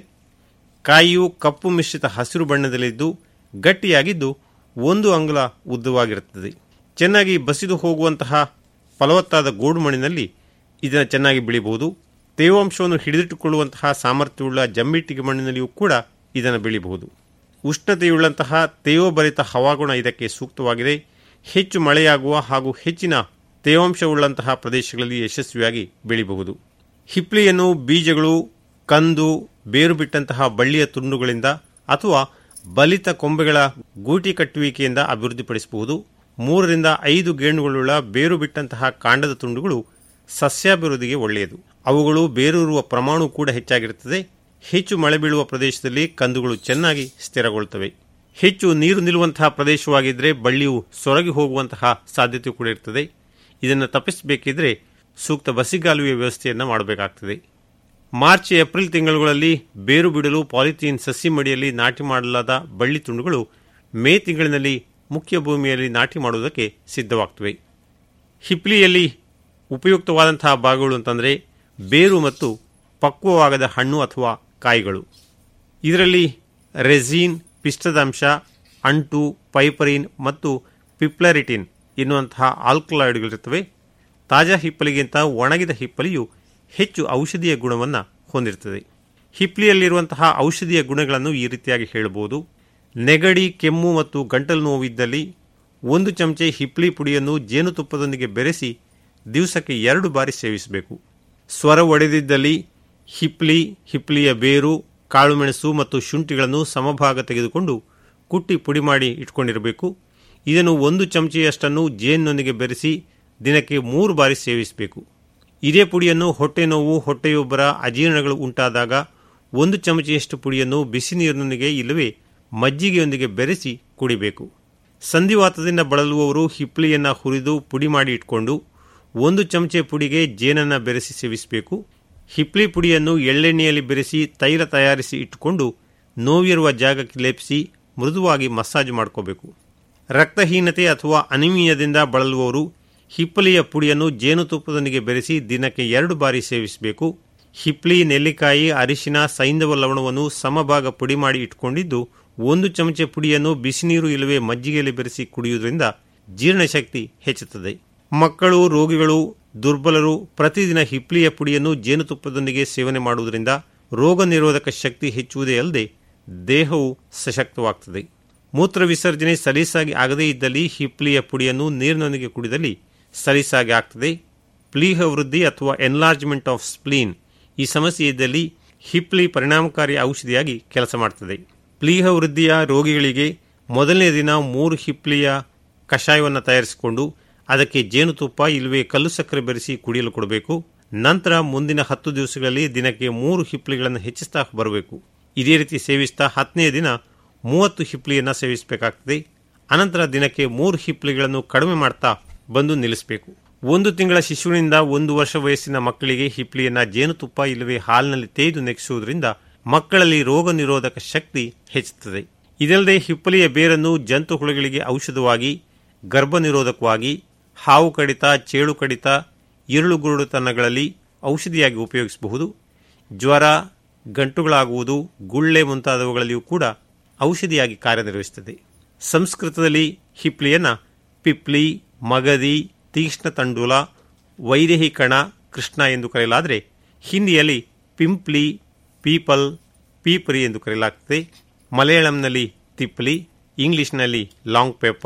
ಕಾಯಿಯು ಕಪ್ಪು ಮಿಶ್ರಿತ ಹಸಿರು ಬಣ್ಣದಲ್ಲಿದ್ದು ಗಟ್ಟಿಯಾಗಿದ್ದು ಒಂದು ಅಂಗುಲ ಉದ್ದವಾಗಿರುತ್ತದೆ ಚೆನ್ನಾಗಿ ಬಸಿದು ಹೋಗುವಂತಹ ಫಲವತ್ತಾದ ಗೋಡು ಮಣ್ಣಿನಲ್ಲಿ ಇದನ್ನು ಚೆನ್ನಾಗಿ ಬೆಳಿಬಹುದು ತೇವಾಂಶವನ್ನು ಹಿಡಿದಿಟ್ಟುಕೊಳ್ಳುವಂತಹ ಸಾಮರ್ಥ್ಯವುಳ್ಳ ಜಮ್ಮಿಟ್ಟಿಗೆ ಮಣ್ಣಿನಲ್ಲಿಯೂ ಕೂಡ ಇದನ್ನು ಬೆಳೆಯಬಹುದು ಉಷ್ಣತೆಯುಳ್ಳಂತಹ ತೇವಭರಿತ ಹವಾಗುಣ ಇದಕ್ಕೆ ಸೂಕ್ತವಾಗಿದೆ ಹೆಚ್ಚು ಮಳೆಯಾಗುವ ಹಾಗೂ ಹೆಚ್ಚಿನ ತೇವಾಂಶವುಳ್ಳಂತಹ ಪ್ರದೇಶಗಳಲ್ಲಿ ಯಶಸ್ವಿಯಾಗಿ ಬೆಳೆಯಬಹುದು ಹಿಪ್ಲಿಯನ್ನು ಬೀಜಗಳು ಕಂದು ಬೇರು ಬಿಟ್ಟಂತಹ ಬಳ್ಳಿಯ ತುಂಡುಗಳಿಂದ ಅಥವಾ ಬಲಿತ ಕೊಂಬೆಗಳ ಗೂಟಿ ಕಟ್ಟುವಿಕೆಯಿಂದ ಅಭಿವೃದ್ಧಿಪಡಿಸಬಹುದು ಮೂರರಿಂದ ಐದು ಗೇಣುಗಳುಳ್ಳ ಬೇರು ಬಿಟ್ಟಂತಹ ಕಾಂಡದ ತುಂಡುಗಳು ಸಸ್ಯಾಭಿವೃದ್ಧಿಗೆ ಒಳ್ಳೆಯದು ಅವುಗಳು ಬೇರೂರುವ ಪ್ರಮಾಣ ಕೂಡ ಹೆಚ್ಚಾಗಿರುತ್ತದೆ ಹೆಚ್ಚು ಮಳೆ ಬೀಳುವ ಪ್ರದೇಶದಲ್ಲಿ ಕಂದುಗಳು ಚೆನ್ನಾಗಿ ಸ್ಥಿರಗೊಳ್ಳುತ್ತವೆ ಹೆಚ್ಚು ನೀರು ನಿಲ್ಲುವಂತಹ ಪ್ರದೇಶವಾಗಿದ್ದರೆ ಬಳ್ಳಿಯು ಸೊರಗಿ ಹೋಗುವಂತಹ ಸಾಧ್ಯತೆ ಕೂಡ ಇರ್ತದೆ ಇದನ್ನು ತಪ್ಪಿಸಬೇಕಿದ್ರೆ ಸೂಕ್ತ ಬಸಿಗಾಲುವೆಯ ವ್ಯವಸ್ಥೆಯನ್ನು ಮಾಡಬೇಕಾಗ್ತದೆ ಮಾರ್ಚ್ ಏಪ್ರಿಲ್ ತಿಂಗಳುಗಳಲ್ಲಿ ಬೇರು ಬಿಡಲು ಪಾಲಿಥೀನ್ ಸಸಿ ಮಡಿಯಲ್ಲಿ ನಾಟಿ ಮಾಡಲಾದ ಬಳ್ಳಿ ತುಂಡುಗಳು ಮೇ ತಿಂಗಳಿನಲ್ಲಿ ಮುಖ್ಯ ಭೂಮಿಯಲ್ಲಿ ನಾಟಿ ಮಾಡುವುದಕ್ಕೆ ಸಿದ್ಧವಾಗ್ತವೆ ಹಿಪ್ಲಿಯಲ್ಲಿ ಉಪಯುಕ್ತವಾದಂತಹ ಭಾಗಗಳು ಅಂತಂದರೆ ಬೇರು ಮತ್ತು ಪಕ್ವವಾಗದ ಹಣ್ಣು ಅಥವಾ ಕಾಯಿಗಳು ಇದರಲ್ಲಿ ರೆಸಿನ್ ಪಿಷ್ಟದಂಶ ಅಂಟು ಪೈಪರಿನ್ ಮತ್ತು ಪಿಪ್ಲರಿಟಿನ್ ಎನ್ನುವಂತಹ ಆಲ್ಕಲಾಯ್ಡ್ಗಳಿರ್ತವೆ ತಾಜಾ ಹಿಪ್ಪಲಿಗಿಂತ ಒಣಗಿದ ಹಿಪ್ಪಲಿಯು ಹೆಚ್ಚು ಔಷಧೀಯ ಗುಣವನ್ನು ಹೊಂದಿರುತ್ತದೆ ಹಿಪ್ಲಿಯಲ್ಲಿರುವಂತಹ ಔಷಧೀಯ ಗುಣಗಳನ್ನು ಈ ರೀತಿಯಾಗಿ ಹೇಳಬಹುದು ನೆಗಡಿ ಕೆಮ್ಮು ಮತ್ತು ಗಂಟಲು ನೋವಿದ್ದಲ್ಲಿ ಒಂದು ಚಮಚೆ ಹಿಪ್ಲಿ ಪುಡಿಯನ್ನು ಜೇನುತುಪ್ಪದೊಂದಿಗೆ ಬೆರೆಸಿ ದಿವಸಕ್ಕೆ ಎರಡು ಬಾರಿ ಸೇವಿಸಬೇಕು ಸ್ವರ ಒಡೆದಿದ್ದಲ್ಲಿ ಹಿಪ್ಲಿ ಹಿಪ್ಲಿಯ ಬೇರು ಕಾಳುಮೆಣಸು ಮತ್ತು ಶುಂಠಿಗಳನ್ನು ಸಮಭಾಗ ತೆಗೆದುಕೊಂಡು ಕುಟ್ಟಿ ಪುಡಿ ಮಾಡಿ ಇಟ್ಕೊಂಡಿರಬೇಕು ಇದನ್ನು ಒಂದು ಚಮಚೆಯಷ್ಟನ್ನು ಜೇನಿನೊಂದಿಗೆ ಬೆರೆಸಿ ದಿನಕ್ಕೆ ಮೂರು ಬಾರಿ ಸೇವಿಸಬೇಕು ಇದೇ ಪುಡಿಯನ್ನು ಹೊಟ್ಟೆ ನೋವು ಹೊಟ್ಟೆಯೊಬ್ಬರ ಅಜೀರ್ಣಗಳು ಉಂಟಾದಾಗ ಒಂದು ಚಮಚೆಯಷ್ಟು ಪುಡಿಯನ್ನು ಬಿಸಿ ನೀರಿನೊಂದಿಗೆ ಇಲ್ಲವೇ ಮಜ್ಜಿಗೆಯೊಂದಿಗೆ ಬೆರೆಸಿ ಕುಡಿಬೇಕು ಸಂಧಿವಾತದಿಂದ ಬಳಲುವವರು ಹಿಪ್ಲಿಯನ್ನು ಹುರಿದು ಪುಡಿ ಮಾಡಿ ಇಟ್ಕೊಂಡು ಒಂದು ಚಮಚೆ ಪುಡಿಗೆ ಜೇನನ್ನು ಬೆರೆಸಿ ಸೇವಿಸಬೇಕು ಹಿಪ್ಲಿ ಪುಡಿಯನ್ನು ಎಳ್ಳೆಣ್ಣೆಯಲ್ಲಿ ಬೆರೆಸಿ ತೈಲ ತಯಾರಿಸಿ ಇಟ್ಟುಕೊಂಡು ನೋವಿರುವ ಜಾಗಕ್ಕೆ ಲೇಪಿಸಿ ಮೃದುವಾಗಿ ಮಸಾಜ್ ಮಾಡ್ಕೋಬೇಕು ರಕ್ತಹೀನತೆ ಅಥವಾ ಅನಿಮಿಯದಿಂದ ಬಳಲುವವರು ಹಿಪ್ಪಲಿಯ ಪುಡಿಯನ್ನು ಜೇನುತುಪ್ಪದೊಂದಿಗೆ ಬೆರೆಸಿ ದಿನಕ್ಕೆ ಎರಡು ಬಾರಿ ಸೇವಿಸಬೇಕು ಹಿಪ್ಲಿ ನೆಲ್ಲಿಕಾಯಿ ಅರಿಶಿನ ಸೈಂಧವ ಲವಣವನ್ನು ಸಮಭಾಗ ಪುಡಿ ಮಾಡಿ ಇಟ್ಕೊಂಡಿದ್ದು ಒಂದು ಚಮಚೆ ಪುಡಿಯನ್ನು ಬಿಸಿನೀರು ಇಲ್ಲವೇ ಮಜ್ಜಿಗೆಯಲ್ಲಿ ಬೆರೆಸಿ ಕುಡಿಯುವುದರಿಂದ ಜೀರ್ಣಶಕ್ತಿ ಹೆಚ್ಚುತ್ತದೆ ಮಕ್ಕಳು ರೋಗಿಗಳು ದುರ್ಬಲರು ಪ್ರತಿದಿನ ಹಿಪ್ಲಿಯ ಪುಡಿಯನ್ನು ಜೇನುತುಪ್ಪದೊಂದಿಗೆ ಸೇವನೆ ಮಾಡುವುದರಿಂದ ರೋಗ ನಿರೋಧಕ ಶಕ್ತಿ ಹೆಚ್ಚುವುದೇ ಅಲ್ಲದೆ ದೇಹವು ಸಶಕ್ತವಾಗ್ತದೆ ಮೂತ್ರ ವಿಸರ್ಜನೆ ಸಲೀಸಾಗಿ ಆಗದೇ ಇದ್ದಲ್ಲಿ ಹಿಪ್ಲಿಯ ಪುಡಿಯನ್ನು ನೀರಿನೊಂದಿಗೆ ಕುಡಿದಲ್ಲಿ ಸಲೀಸಾಗಿ ಆಗ್ತದೆ ಪ್ಲೀಹ ವೃದ್ಧಿ ಅಥವಾ ಎನ್ಲಾರ್ಜ್ಮೆಂಟ್ ಆಫ್ ಸ್ಪ್ಲೀನ್ ಈ ಸಮಸ್ಯೆ ಇದ್ದಲ್ಲಿ ಹಿಪ್ಲಿ ಪರಿಣಾಮಕಾರಿ ಔಷಧಿಯಾಗಿ ಕೆಲಸ ಮಾಡ್ತದೆ ಪ್ಲೀಹ ವೃದ್ಧಿಯ ರೋಗಿಗಳಿಗೆ ಮೊದಲನೇ ದಿನ ಮೂರು ಹಿಪ್ಲಿಯ ಕಷಾಯವನ್ನು ತಯಾರಿಸಿಕೊಂಡು ಅದಕ್ಕೆ ಜೇನುತುಪ್ಪ ಇಲ್ಲವೇ ಕಲ್ಲು ಸಕ್ಕರೆ ಬೆರೆಸಿ ಕುಡಿಯಲು ಕೊಡಬೇಕು ನಂತರ ಮುಂದಿನ ಹತ್ತು ದಿವಸಗಳಲ್ಲಿ ದಿನಕ್ಕೆ ಮೂರು ಹಿಪ್ಲಿಗಳನ್ನು ಹೆಚ್ಚಿಸ್ತಾ ಬರಬೇಕು ಇದೇ ರೀತಿ ಸೇವಿಸ್ತಾ ಹತ್ತನೇ ದಿನ ಮೂವತ್ತು ಹಿಪ್ಲಿಯನ್ನು ಸೇವಿಸಬೇಕಾಗ್ತದೆ ಅನಂತರ ದಿನಕ್ಕೆ ಮೂರು ಹಿಪ್ಲಿಗಳನ್ನು ಕಡಿಮೆ ಮಾಡ್ತಾ ಬಂದು ನಿಲ್ಲಿಸಬೇಕು ಒಂದು ತಿಂಗಳ ಶಿಶುವಿನಿಂದ ಒಂದು ವರ್ಷ ವಯಸ್ಸಿನ ಮಕ್ಕಳಿಗೆ ಹಿಪ್ಲಿಯನ್ನ ಜೇನುತುಪ್ಪ ಇಲ್ಲವೇ ಹಾಲಿನಲ್ಲಿ ತೇಯ್ದು ನೆಕ್ಸುವುದರಿಂದ ಮಕ್ಕಳಲ್ಲಿ ರೋಗ ನಿರೋಧಕ ಶಕ್ತಿ ಹೆಚ್ಚುತ್ತದೆ ಇದಲ್ಲದೆ ಹಿಪ್ಪಲಿಯ ಬೇರನ್ನು ಜಂತು ಹುಳುಗಳಿಗೆ ಔಷಧವಾಗಿ ಗರ್ಭ ನಿರೋಧಕವಾಗಿ ಹಾವು ಕಡಿತ ಚೇಳು ಕಡಿತ ಇರುಳುಗುರುಡುತನಗಳಲ್ಲಿ ಔಷಧಿಯಾಗಿ ಉಪಯೋಗಿಸಬಹುದು ಜ್ವರ ಗಂಟುಗಳಾಗುವುದು ಗುಳ್ಳೆ ಮುಂತಾದವುಗಳಲ್ಲಿಯೂ ಕೂಡ ಔಷಧಿಯಾಗಿ ಕಾರ್ಯನಿರ್ವಹಿಸುತ್ತದೆ ಸಂಸ್ಕೃತದಲ್ಲಿ ಹಿಪ್ಲಿಯನ್ನ ಪಿಪ್ಲಿ ಮಗದಿ ತೀಕ್ಷ್ಣ ತಂಡೂಲ ವೈದೇಹಿ ಕಣ ಕೃಷ್ಣ ಎಂದು ಕರೆಯಲಾದರೆ ಹಿಂದಿಯಲ್ಲಿ ಪಿಂಪ್ಲಿ ಪೀಪಲ್ ಪೀಪರಿ ಎಂದು ಕರೆಯಲಾಗುತ್ತದೆ ಮಲಯಾಳಂನಲ್ಲಿ ತಿಪ್ಲಿ ಇಂಗ್ಲಿಷ್ನಲ್ಲಿ ಲಾಂಗ್ ಪೇಪರ್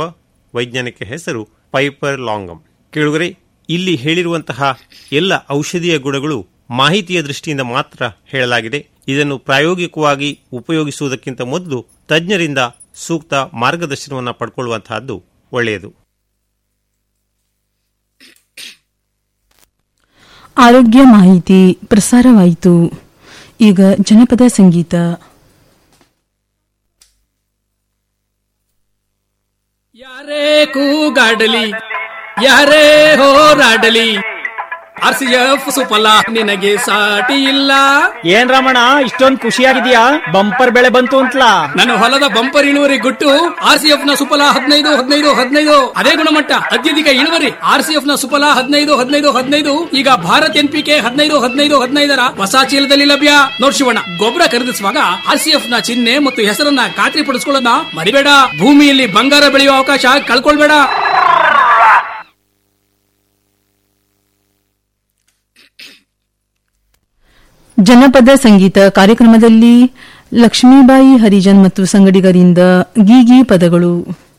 ವೈಜ್ಞಾನಿಕ ಹೆಸರು ಪೈಪರ್ ಲಾಂಗಮ್ ಕೇಳುಗರೆ ಇಲ್ಲಿ ಹೇಳಿರುವಂತಹ ಎಲ್ಲ ಔಷಧೀಯ ಗುಣಗಳು ಮಾಹಿತಿಯ ದೃಷ್ಟಿಯಿಂದ ಮಾತ್ರ ಹೇಳಲಾಗಿದೆ ಇದನ್ನು ಪ್ರಾಯೋಗಿಕವಾಗಿ ಉಪಯೋಗಿಸುವುದಕ್ಕಿಂತ ಮೊದಲು ತಜ್ಞರಿಂದ ಸೂಕ್ತ ಮಾರ್ಗದರ್ಶನವನ್ನು ಪಡ್ಕೊಳ್ಳುವಂತಹದ್ದು ಒಳ್ಳೆಯದು ಆರೋಗ್ಯ ಮಾಹಿತಿ ಪ್ರಸಾರವಾಯಿತು ಈಗ ಜನಪದ ಸಂಗೀತ ಯಾರೇ ಕೂಗಾಡಲಿ ಯಾರೇ ಹೋರಾಡಲಿ ಆರ್ ಸಿ ಎಫ್ ಸುಫಲ ನಿನಗೆ ಸಾಟಿ ಇಲ್ಲ ಏನ್ ರಮಣ ಇಷ್ಟೊಂದ್ ಖುಷಿಯಾಗಿದ್ಯಾ ಬಂಪರ್ ಬೆಳೆ ಬಂತು ಅಂತಲಾ ನನ್ನ ಹೊಲದ ಬಂಪರ್ ಇಳುವರಿ ಗುಟ್ಟು ಆರ್ ಸಿ ಎಫ್ ನ ಸುಫಲ ಹದಿನೈದು ಹದಿನೈದು ಹದಿನೈದು ಅದೇ ಗುಣಮಟ್ಟ ಅತ್ಯಧಿಕ ಇಳುವರಿ ಆರ್ ಸಿ ಎಫ್ ನ ಸುಫಲ ಹದಿನೈದು ಹದಿನೈದು ಹದಿನೈದು ಈಗ ಭಾರತ್ ಎನ್ ಪಿ ಕೆ ಹದಿನೈದು ಹದಿನೈದು ಹದಿನೈದರ ಹೊಸ ಚೀಲದಲ್ಲಿ ಲಭ್ಯ ನೋಡ್ ಶಿವಣ್ಣ ಗೊಬ್ಬರ ಖರೀದಿಸುವಾಗ ಆರ್ ಸಿ ಎಫ್ ನ ಚಿಹ್ನೆ ಮತ್ತು ಹೆಸರನ್ನ ಖಾತ್ರಿ ಪಡಿಸ್ಕೊಳ್ಳೋದನ್ನ ಮರಿಬೇಡ ಭೂಮಿಯಲ್ಲಿ ಬಂಗಾರ ಬೆಳೆಯುವ ಅವಕಾಶ ಕಳ್ಕೊಳ್ಬೇಡ ಜನಪದ ಸಂಗೀತ ಕಾರ್ಯಕ್ರಮದಲ್ಲಿ ಲಕ್ಷ್ಮೀಬಾಯಿ ಹರಿಜನ್ ಮತ್ತು ಸಂಗಡಿಗರಿಂದ ಗೀಗಿ ಪದಗಳು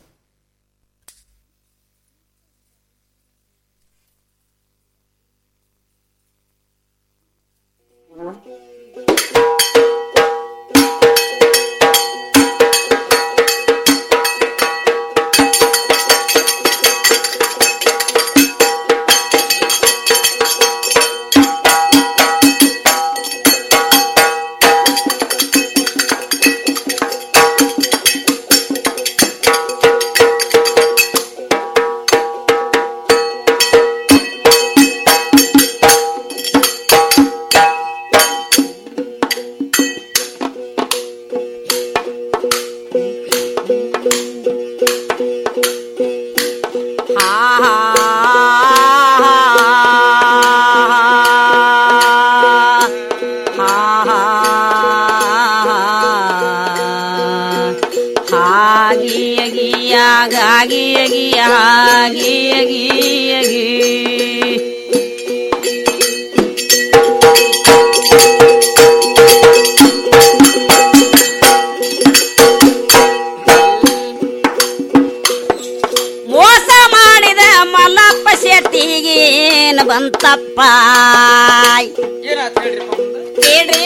ಹಾಗಿಯ ಗಿಯ ಗಾಗಿಯ ಗಿಯ ಹಾಗಿಯ ಗಿಯ ಗಿ ಮೋಸ ಮಾಡಿದ ಮಲ್ಲಪ್ಪ ಶೆಟ್ಟಿಗೇನು ಬಂತಪ್ಪ ಹೇಳ್ರಿ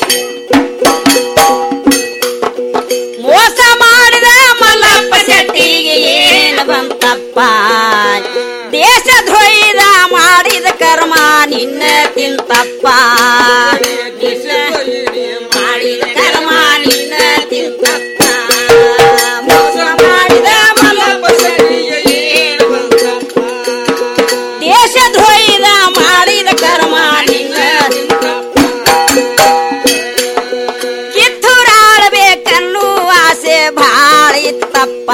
ಮೋಸ ಮಾಡಿದ ಮಲ್ಲಪ್ಪ ಶೆಟ್ಟಿಗೆ ಏನು ಬಂತಪ್ಪ ದೇಶ ದ್ರೋಹಿದ ಮಾಡಿದ ಕರ್ಮ ನಿನ್ನ ತಿಂತಪ್ಪ ದೇಶ ಮಾಡಿದ ಕರ್ಮ ನಿನ್ನ ತಿಂತಪ್ಪ ಮೋಸ ಮಾಡಿದ ಮಲ್ಲಪ್ಪ ಶೆಟ್ಟಿಗೆ ಏನು ಬಂತಪ್ಪ ದೇಶ ದ್ರೋಹಿದ ಮಾಡಿದ ಕರ್ಮ ನಿನ್ನ ಕಿತ್ತೂರಾಡಬೇಕನ್ನು ಆಸೆ ಭಾಳ ಇತ್ತಪ್ಪ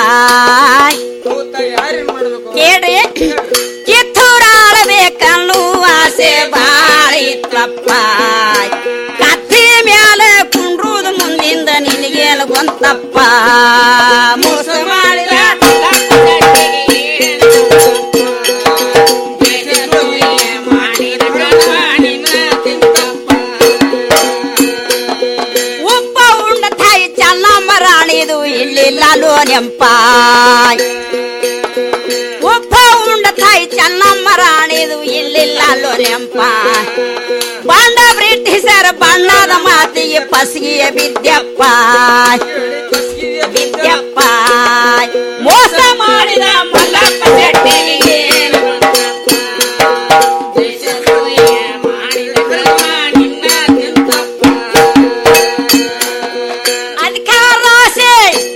ಕೇಳ್ರಿ ಕಿತ್ತೂರಾಡಬೇಕನ್ನು ಆಸೆ ಭಾಳ ಇತ್ತಪ್ಪ ಕತ್ತಿ ಮ್ಯಾಲ ಕುಂಡ್ರುದು ಮುಂದಿಂದ ನಿನಗೇನು ಗೊಂತಪ್ಪ ಮೋಸ ಮಾಡಿದ ಉಪ್ಪ ಉಂಡ ತಾಯಿ ಚೆನ್ನಮ್ಮ ರಾಣಿದು ಇಲ್ಲಿಲ್ಲ ನೆಂಪ ಉಪ್ಪ ಉಂಡ ತಾಯಿ ಚೆನ್ನಮ್ಮ ರಾಣಿದು ಇಲ್ಲಿಲ್ಲ ನೆಂಪ ಬಂಡ ಬ್ರಿಟಿಷರ ಬಣ್ಣದ ಮಾತಿಗೆ ಪಸಗಿಯ ಬಿದ್ಯಪ್ಪ ಬಿದ್ಯಪ್ಪ ಮೋಸ ಮಾಡಿದ ಮಲ್ಲಪ್ಪ ಶೆಟ್ಟಿಗೆ ಅಧಿಕಾರಾಸೆ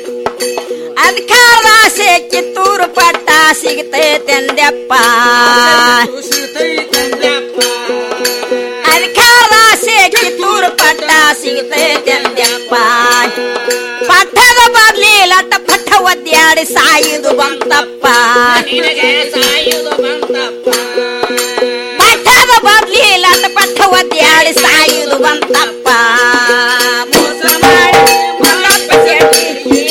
ಅಧಿಕಾರಾಸೆ ಕಿತ್ತೂರು ಪಟ್ಟ ಸಿಗತೈತೆಂದಪ್ಪ ಅಧಿಕಾರಾಸೆ ಕಿತ್ತೂರು ಪಟ್ಟ ಸಿಗತೈತೆಂದಪ್ಪ ಪಟ್ಟದ ಬರ್ಲಿ ಲಟ್ಟ ಪಟ್ಟ ಒದ್ಯಾಡಿ ಸಾಯುದು ಬಂತಪ್ಪ ಪಟ್ಟದ ಬರ್ಲಿ ಲಟ್ಟ ಪಟ್ಟ ಒದ್ಯಾಡಿ ಸಾಯುದು ಬಂತಪ್ಪ ಮೋಸ ಮಾಡಿ ಮಲ್ಲಪ್ಪ ಶೆಟ್ಟಿ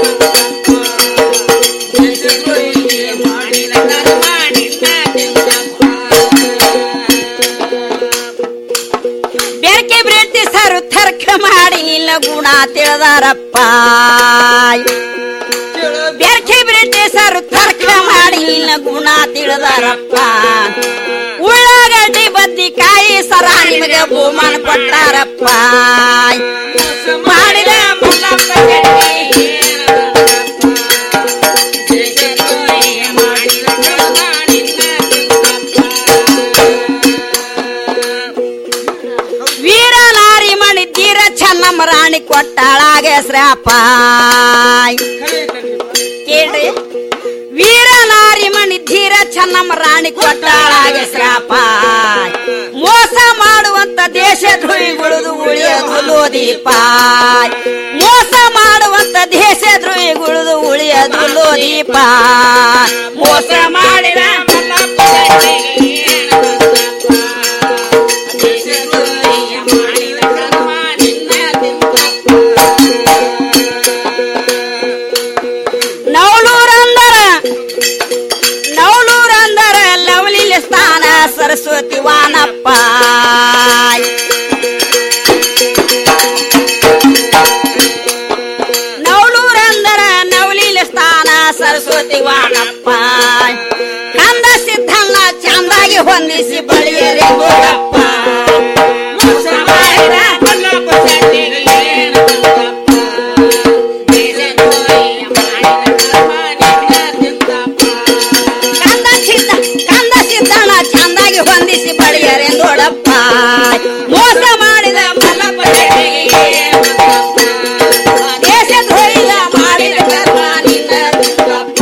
ಬೆರಕೆ ಬ್ರಿಟಿಷರು ತರ್ಕ ಮಾಡಿ ನಿನ್ನ ಗುಣ ತಿಳಿದಾರಪ್ಪ ಬೆರಕೆ ಬ್ರಿಟಿಷರು ತರ್ಕ ಮಾಡಿ ಇನ್ನ ಗುಣ ತಿಳಿದಾರಪ್ಪ ಉಳ್ಳಾಗಡ್ಡಿ ಬದ್ನಿಕಾಯಿ ಸರ ನಿಮಗೆ ಬಹುಮಾನ ಕೊಟ್ಟಾರಪ್ಪ ಮಾಡಿದ ಮಲ್ಲಪ್ಪ ಗಟ್ಟಿ ವೀರನಾರಿ ಮಣಿದ್ದೀರ ಚೆನ್ನಮ್ಮ ರಾಣಿ ಕೊಟ್ಟಾಳಾಗೆ ಶ್ರಾಪ ಕೇಳ್ರಿ ವೀರನಾರಿ ಮಣಿದ್ದೀರ ಚೆನ್ನಮ್ಮ ರಾಣಿ ಕೊಟ್ಟಾಳಾಗೆ ಶ್ರಾಪ ಮೋಸ ಮಾಡುವಂತ ದೇಶ ದ್ರೋಹಿಗುಳುದು ಉಳಿಯೋದು ಲೋದೀಪ ಮೋಸ ಮಾಡುವಂತ ದೇಶ ದ್ರೋಹಿಗುಳುದು ಉಳಿಯೋದು ಲೋದೀಪ ಮೋಸ ಮಾಡಿದ ನವಳೂರಂದರ ನವಳೂರಂದರ ಲವಲಿಲ ಸ್ಥಾನ ಸರಸ್ವತಿ ವಾನಪ್ಪ ನವಳೂರಂದರ ನವಲಿಲ ಸ್ಥಾನ ಸರಸ್ವತಿ ವಾನಪ್ಪ ಕಂದ ಸಿದ್ಧನ್ನ ಚಂದಾಗಿ ಹೊಂದಿಸಿ ಬಳಿಯರೆ ಗೋಳಪ್ಪ ಮೋಸ ಮಾಡಿದ ಕೊಲ್ಲಪ್ಪ ಶೆಟ್ಟಿಗೆ ಏನು ಕಂದ ಸಿದ್ಧ ಕಂದ ಸಿದ್ಧನ ಚಂದಾಗಿ ಹೊಂದಿಸಿ ಬಳಿಯರೆ ನೋಡಪ್ಪ ಮೋಸ ಮಾಡಿದ ಮಲ್ಲಪ್ಪ ಶೆಟ್ಟಿಗೆ ದೇಶ ದ್ರೋಹಿಗ ಮಾಡಿದ ಕರ್ಮ ನಿನ್ನ ದುರ್ಗಪ್ಪ.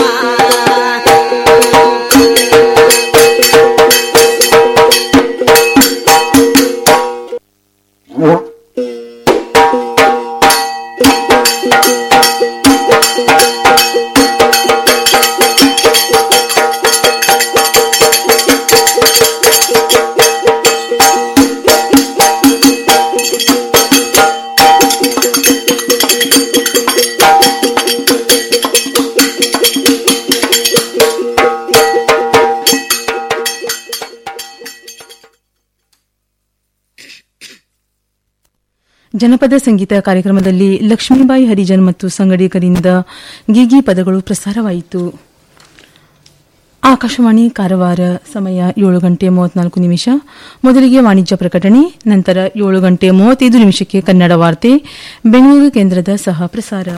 ಜನಪದ ಸಂಗೀತ ಕಾರ್ಯಕ್ರಮದಲ್ಲಿ ಲಕ್ಷ್ಮೀಬಾಯಿ ಹರಿಜನ್ ಮತ್ತು ಸಂಗಡಿಗರಿಂದ ಗೀಗಿ ಪದಗಳು ಪ್ರಸಾರವಾಯಿತು ಆಕಾಶವಾಣಿ ಕಾರವಾರ ಸಮಯ ಏಳು ಗಂಟೆ ಮೂವತ್ನಾಲ್ಕು ನಿಮಿಷ ಮೊದಲಿಗೆ ವಾಣಿಜ್ಯ ಪ್ರಕಟಣೆ ನಂತರ ಏಳು ಗಂಟೆ ಮೂವತ್ತೈದು ನಿಮಿಷಕ್ಕೆ ಕನ್ನಡ ವಾರ್ತೆ ಬೆಂಗಳೂರು ಕೇಂದ್ರದ ಸಹ ಪ್ರಸಾರ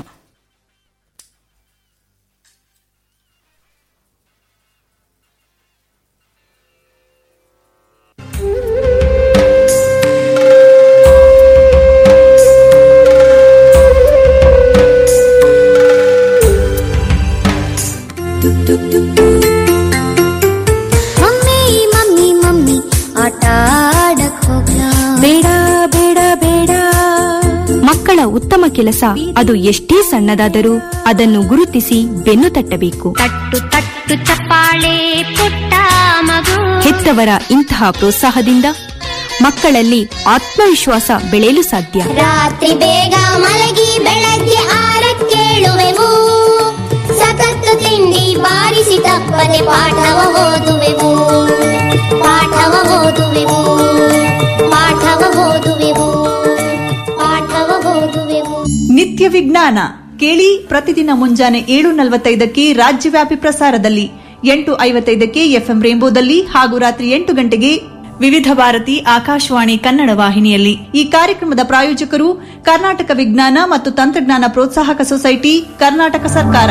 ಮಮ್ಮಿ ಮಮ್ಮಿ ಮಮ್ಮಿ ಆಟ ಆಡಕ್ ಹೋಗ್ಲಾ ಬೇಡ ಬೇಡ ಬೇಡ ಮಕ್ಕಳ ಉತ್ತಮ ಕೆಲಸ ಅದು ಎಷ್ಟೇ ಸಣ್ಣದಾದರೂ ಅದನ್ನು ಗುರುತಿಸಿ ಬೆನ್ನು ತಟ್ಟಬೇಕು ತಟ್ಟು ತಟ್ಟು ಚಪ್ಪಾಳೆ ಪುಟ್ಟ ಮಗು ಹೆತ್ತವರ ಇಂತಹ ಪ್ರೋತ್ಸಾಹದಿಂದ ಮಕ್ಕಳಲ್ಲಿ ಆತ್ಮವಿಶ್ವಾಸ ಬೆಳೆಯಲು ಸಾಧ್ಯ ರಾತ್ರಿ ಬೇಗ ಮಲಗಿ ಬೆಳಗ್ಗೆ ಆರಕ್ಕೇಳುವೆವು ಸತತ ತಿಂಡಿ ಬಾರಿಸಿ ತಪ್ಪದೆ ಪಾಠವ ಓದುವೆವು ಪಾಠವ ಓದುವೆವು ಪಾಠವ ಓದುವೆವು ಪಾಠವ ಓದುವೆವು ನಿತ್ಯ ವಿಜ್ಞಾನ ಕೇಳಿ ಪ್ರತಿದಿನ ಮುಂಜಾನೆ ಏಳು ನಲವತ್ತೈದಕ್ಕೆ ರಾಜ್ಯವ್ಯಾಪಿ ಪ್ರಸಾರದಲ್ಲಿ ಎಂಟು ಐವತ್ತೈದಕ್ಕೆ ಎಫ್ಎಂ ರೇಂಬೋದಲ್ಲಿ ಹಾಗೂ ರಾತ್ರಿ ಎಂಟು ಗಂಟೆಗೆ ವಿವಿಧ ಭಾರತಿ ಆಕಾಶವಾಣಿ ಕನ್ನಡ ವಾಹಿನಿಯಲ್ಲಿ ಈ ಕಾರ್ಯಕ್ರಮದ ಪ್ರಾಯೋಜಕರು ಕರ್ನಾಟಕ ವಿಜ್ಞಾನ ಮತ್ತು ತಂತ್ರಜ್ಞಾನ ಪ್ರೋತ್ಸಾಹಕ ಸೊಸೈಟಿ ಕರ್ನಾಟಕ ಸರ್ಕಾರ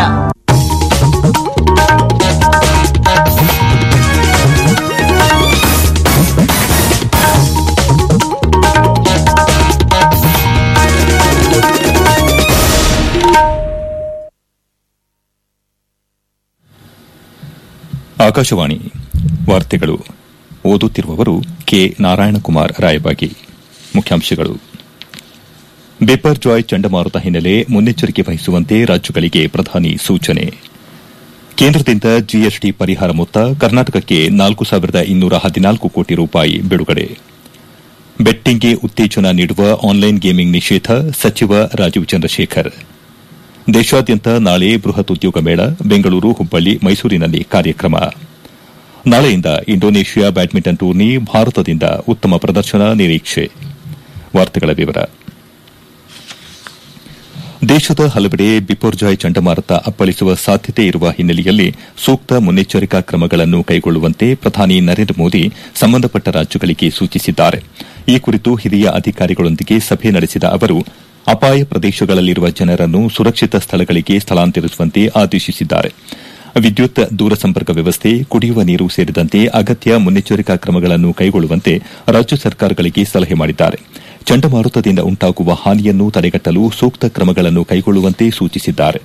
ಆಕಾಶವಾಣಿ ವಾರ್ತೆಗಳು ಓದುತ್ತಿರುವವರು ಕೆ ನಾರಾಯಣಕುಮಾರ್ ರಾಯಬಾಗಿ ಮುಖ್ಯಾಂಶಗಳು ಬೆಪರ್ ಜಾಯ್ ಚಂಡಮಾರುತ ಹಿನ್ನೆಲೆ ಮುನ್ನೆಚ್ಚರಿಕೆ ವಹಿಸುವಂತೆ ರಾಜ್ಯಗಳಿಗೆ ಪ್ರಧಾನಿ ಸೂಚನೆ ಕೇಂದ್ರದಿಂದ ಜಿಎಸ್ಟಿ ಪರಿಹಾರ ಮೊತ್ತ ಕರ್ನಾಟಕಕ್ಕೆ ನಾಲ್ಕು ಸಾವಿರದ ಇನ್ನೂರ ಹದಿನಾಲ್ಕು ಕೋಟಿ ರೂಪಾಯಿ ಬಿಡುಗಡೆ ಬೆಟ್ಟಿಂಗ್ಗೆ ಉತ್ತೇಜನ ನೀಡುವ ಆನ್ಲೈನ್ ಗೇಮಿಂಗ್ ನಿಷೇಧ ಸಚಿವ ರಾಜೀವ್ ಚಂದ್ರಶೇಖರ್ ದೇಶಾದ್ಯಂತ ನಾಳೆ ಬೃಹತ್ ಉದ್ಯೋಗ ಮೇಳ ಬೆಂಗಳೂರು ಹುಬ್ಬಳ್ಳಿ ಮೈಸೂರಿನಲ್ಲಿ ಕಾರ್ಯಕ್ರಮ ನಾಳೆಯಿಂದ ಇಂಡೋನೇಷ್ಯಾ ಬ್ಯಾಡ್ಮಿಂಟನ್ ಟೂರ್ನಿ ಭಾರತದಿಂದ ಉತ್ತಮ ಪ್ರದರ್ಶನ ನಿರೀಕ್ಷೆ ವಾರ್ತೆಗಳ ವಿವರ ದೇಶದ ಹಲವೆಡೆ ಬಿಪರ್ಜಾಯ್ ಚಂಡಮಾರುತ ಅಪ್ಪಳಿಸುವ ಸಾಧ್ಯತೆ ಇರುವ ಹಿನ್ನೆಲೆಯಲ್ಲಿ ಸೂಕ್ತ ಮುನ್ನೆಚ್ಚರಿಕಾ ಕ್ರಮಗಳನ್ನು ಕೈಗೊಳ್ಳುವಂತೆ ಪ್ರಧಾನಿ ನರೇಂದ್ರ ಮೋದಿ ಸಂಬಂಧಪಟ್ಟ ರಾಜ್ಯಗಳಿಗೆ ಸೂಚಿಸಿದ್ದಾರೆ ಈ ಕುರಿತು ಹಿರಿಯ ಅಧಿಕಾರಿಗಳೊಂದಿಗೆ ಸಭೆ ನಡೆಸಿದ ಅವರು ಅಪಾಯ ಪ್ರದೇಶಗಳಲ್ಲಿರುವ ಜನರನ್ನು ಸುರಕ್ಷಿತ ಸ್ಥಳಗಳಿಗೆ ಸ್ಥಳಾಂತರಿಸುವಂತೆ ಆದೇಶಿಸಿದ್ದಾರೆ ವಿದ್ಯುತ್ ದೂರಸಂಪರ್ಕ ವ್ಯವಸ್ಥೆ ಕುಡಿಯುವ ನೀರು ಸೇರಿದಂತೆ ಅಗತ್ಯ ಮುನ್ನೆಚ್ಚರಿಕಾ ಕ್ರಮಗಳನ್ನು ಕೈಗೊಳ್ಳುವಂತೆ ರಾಜ್ಯ ಸರ್ಕಾರಗಳಿಗೆ ಸಲಹೆ ಮಾಡಿದ್ದಾರೆ ಚಂಡಮಾರುತದಿಂದ ಉಂಟಾಗುವ ಹಾನಿಯನ್ನು ತಡೆಗಟ್ಟಲು ಸೂಕ್ತ ಕ್ರಮಗಳನ್ನು ಕೈಗೊಳ್ಳುವಂತೆ ಸೂಚಿಸಿದ್ದಾರೆ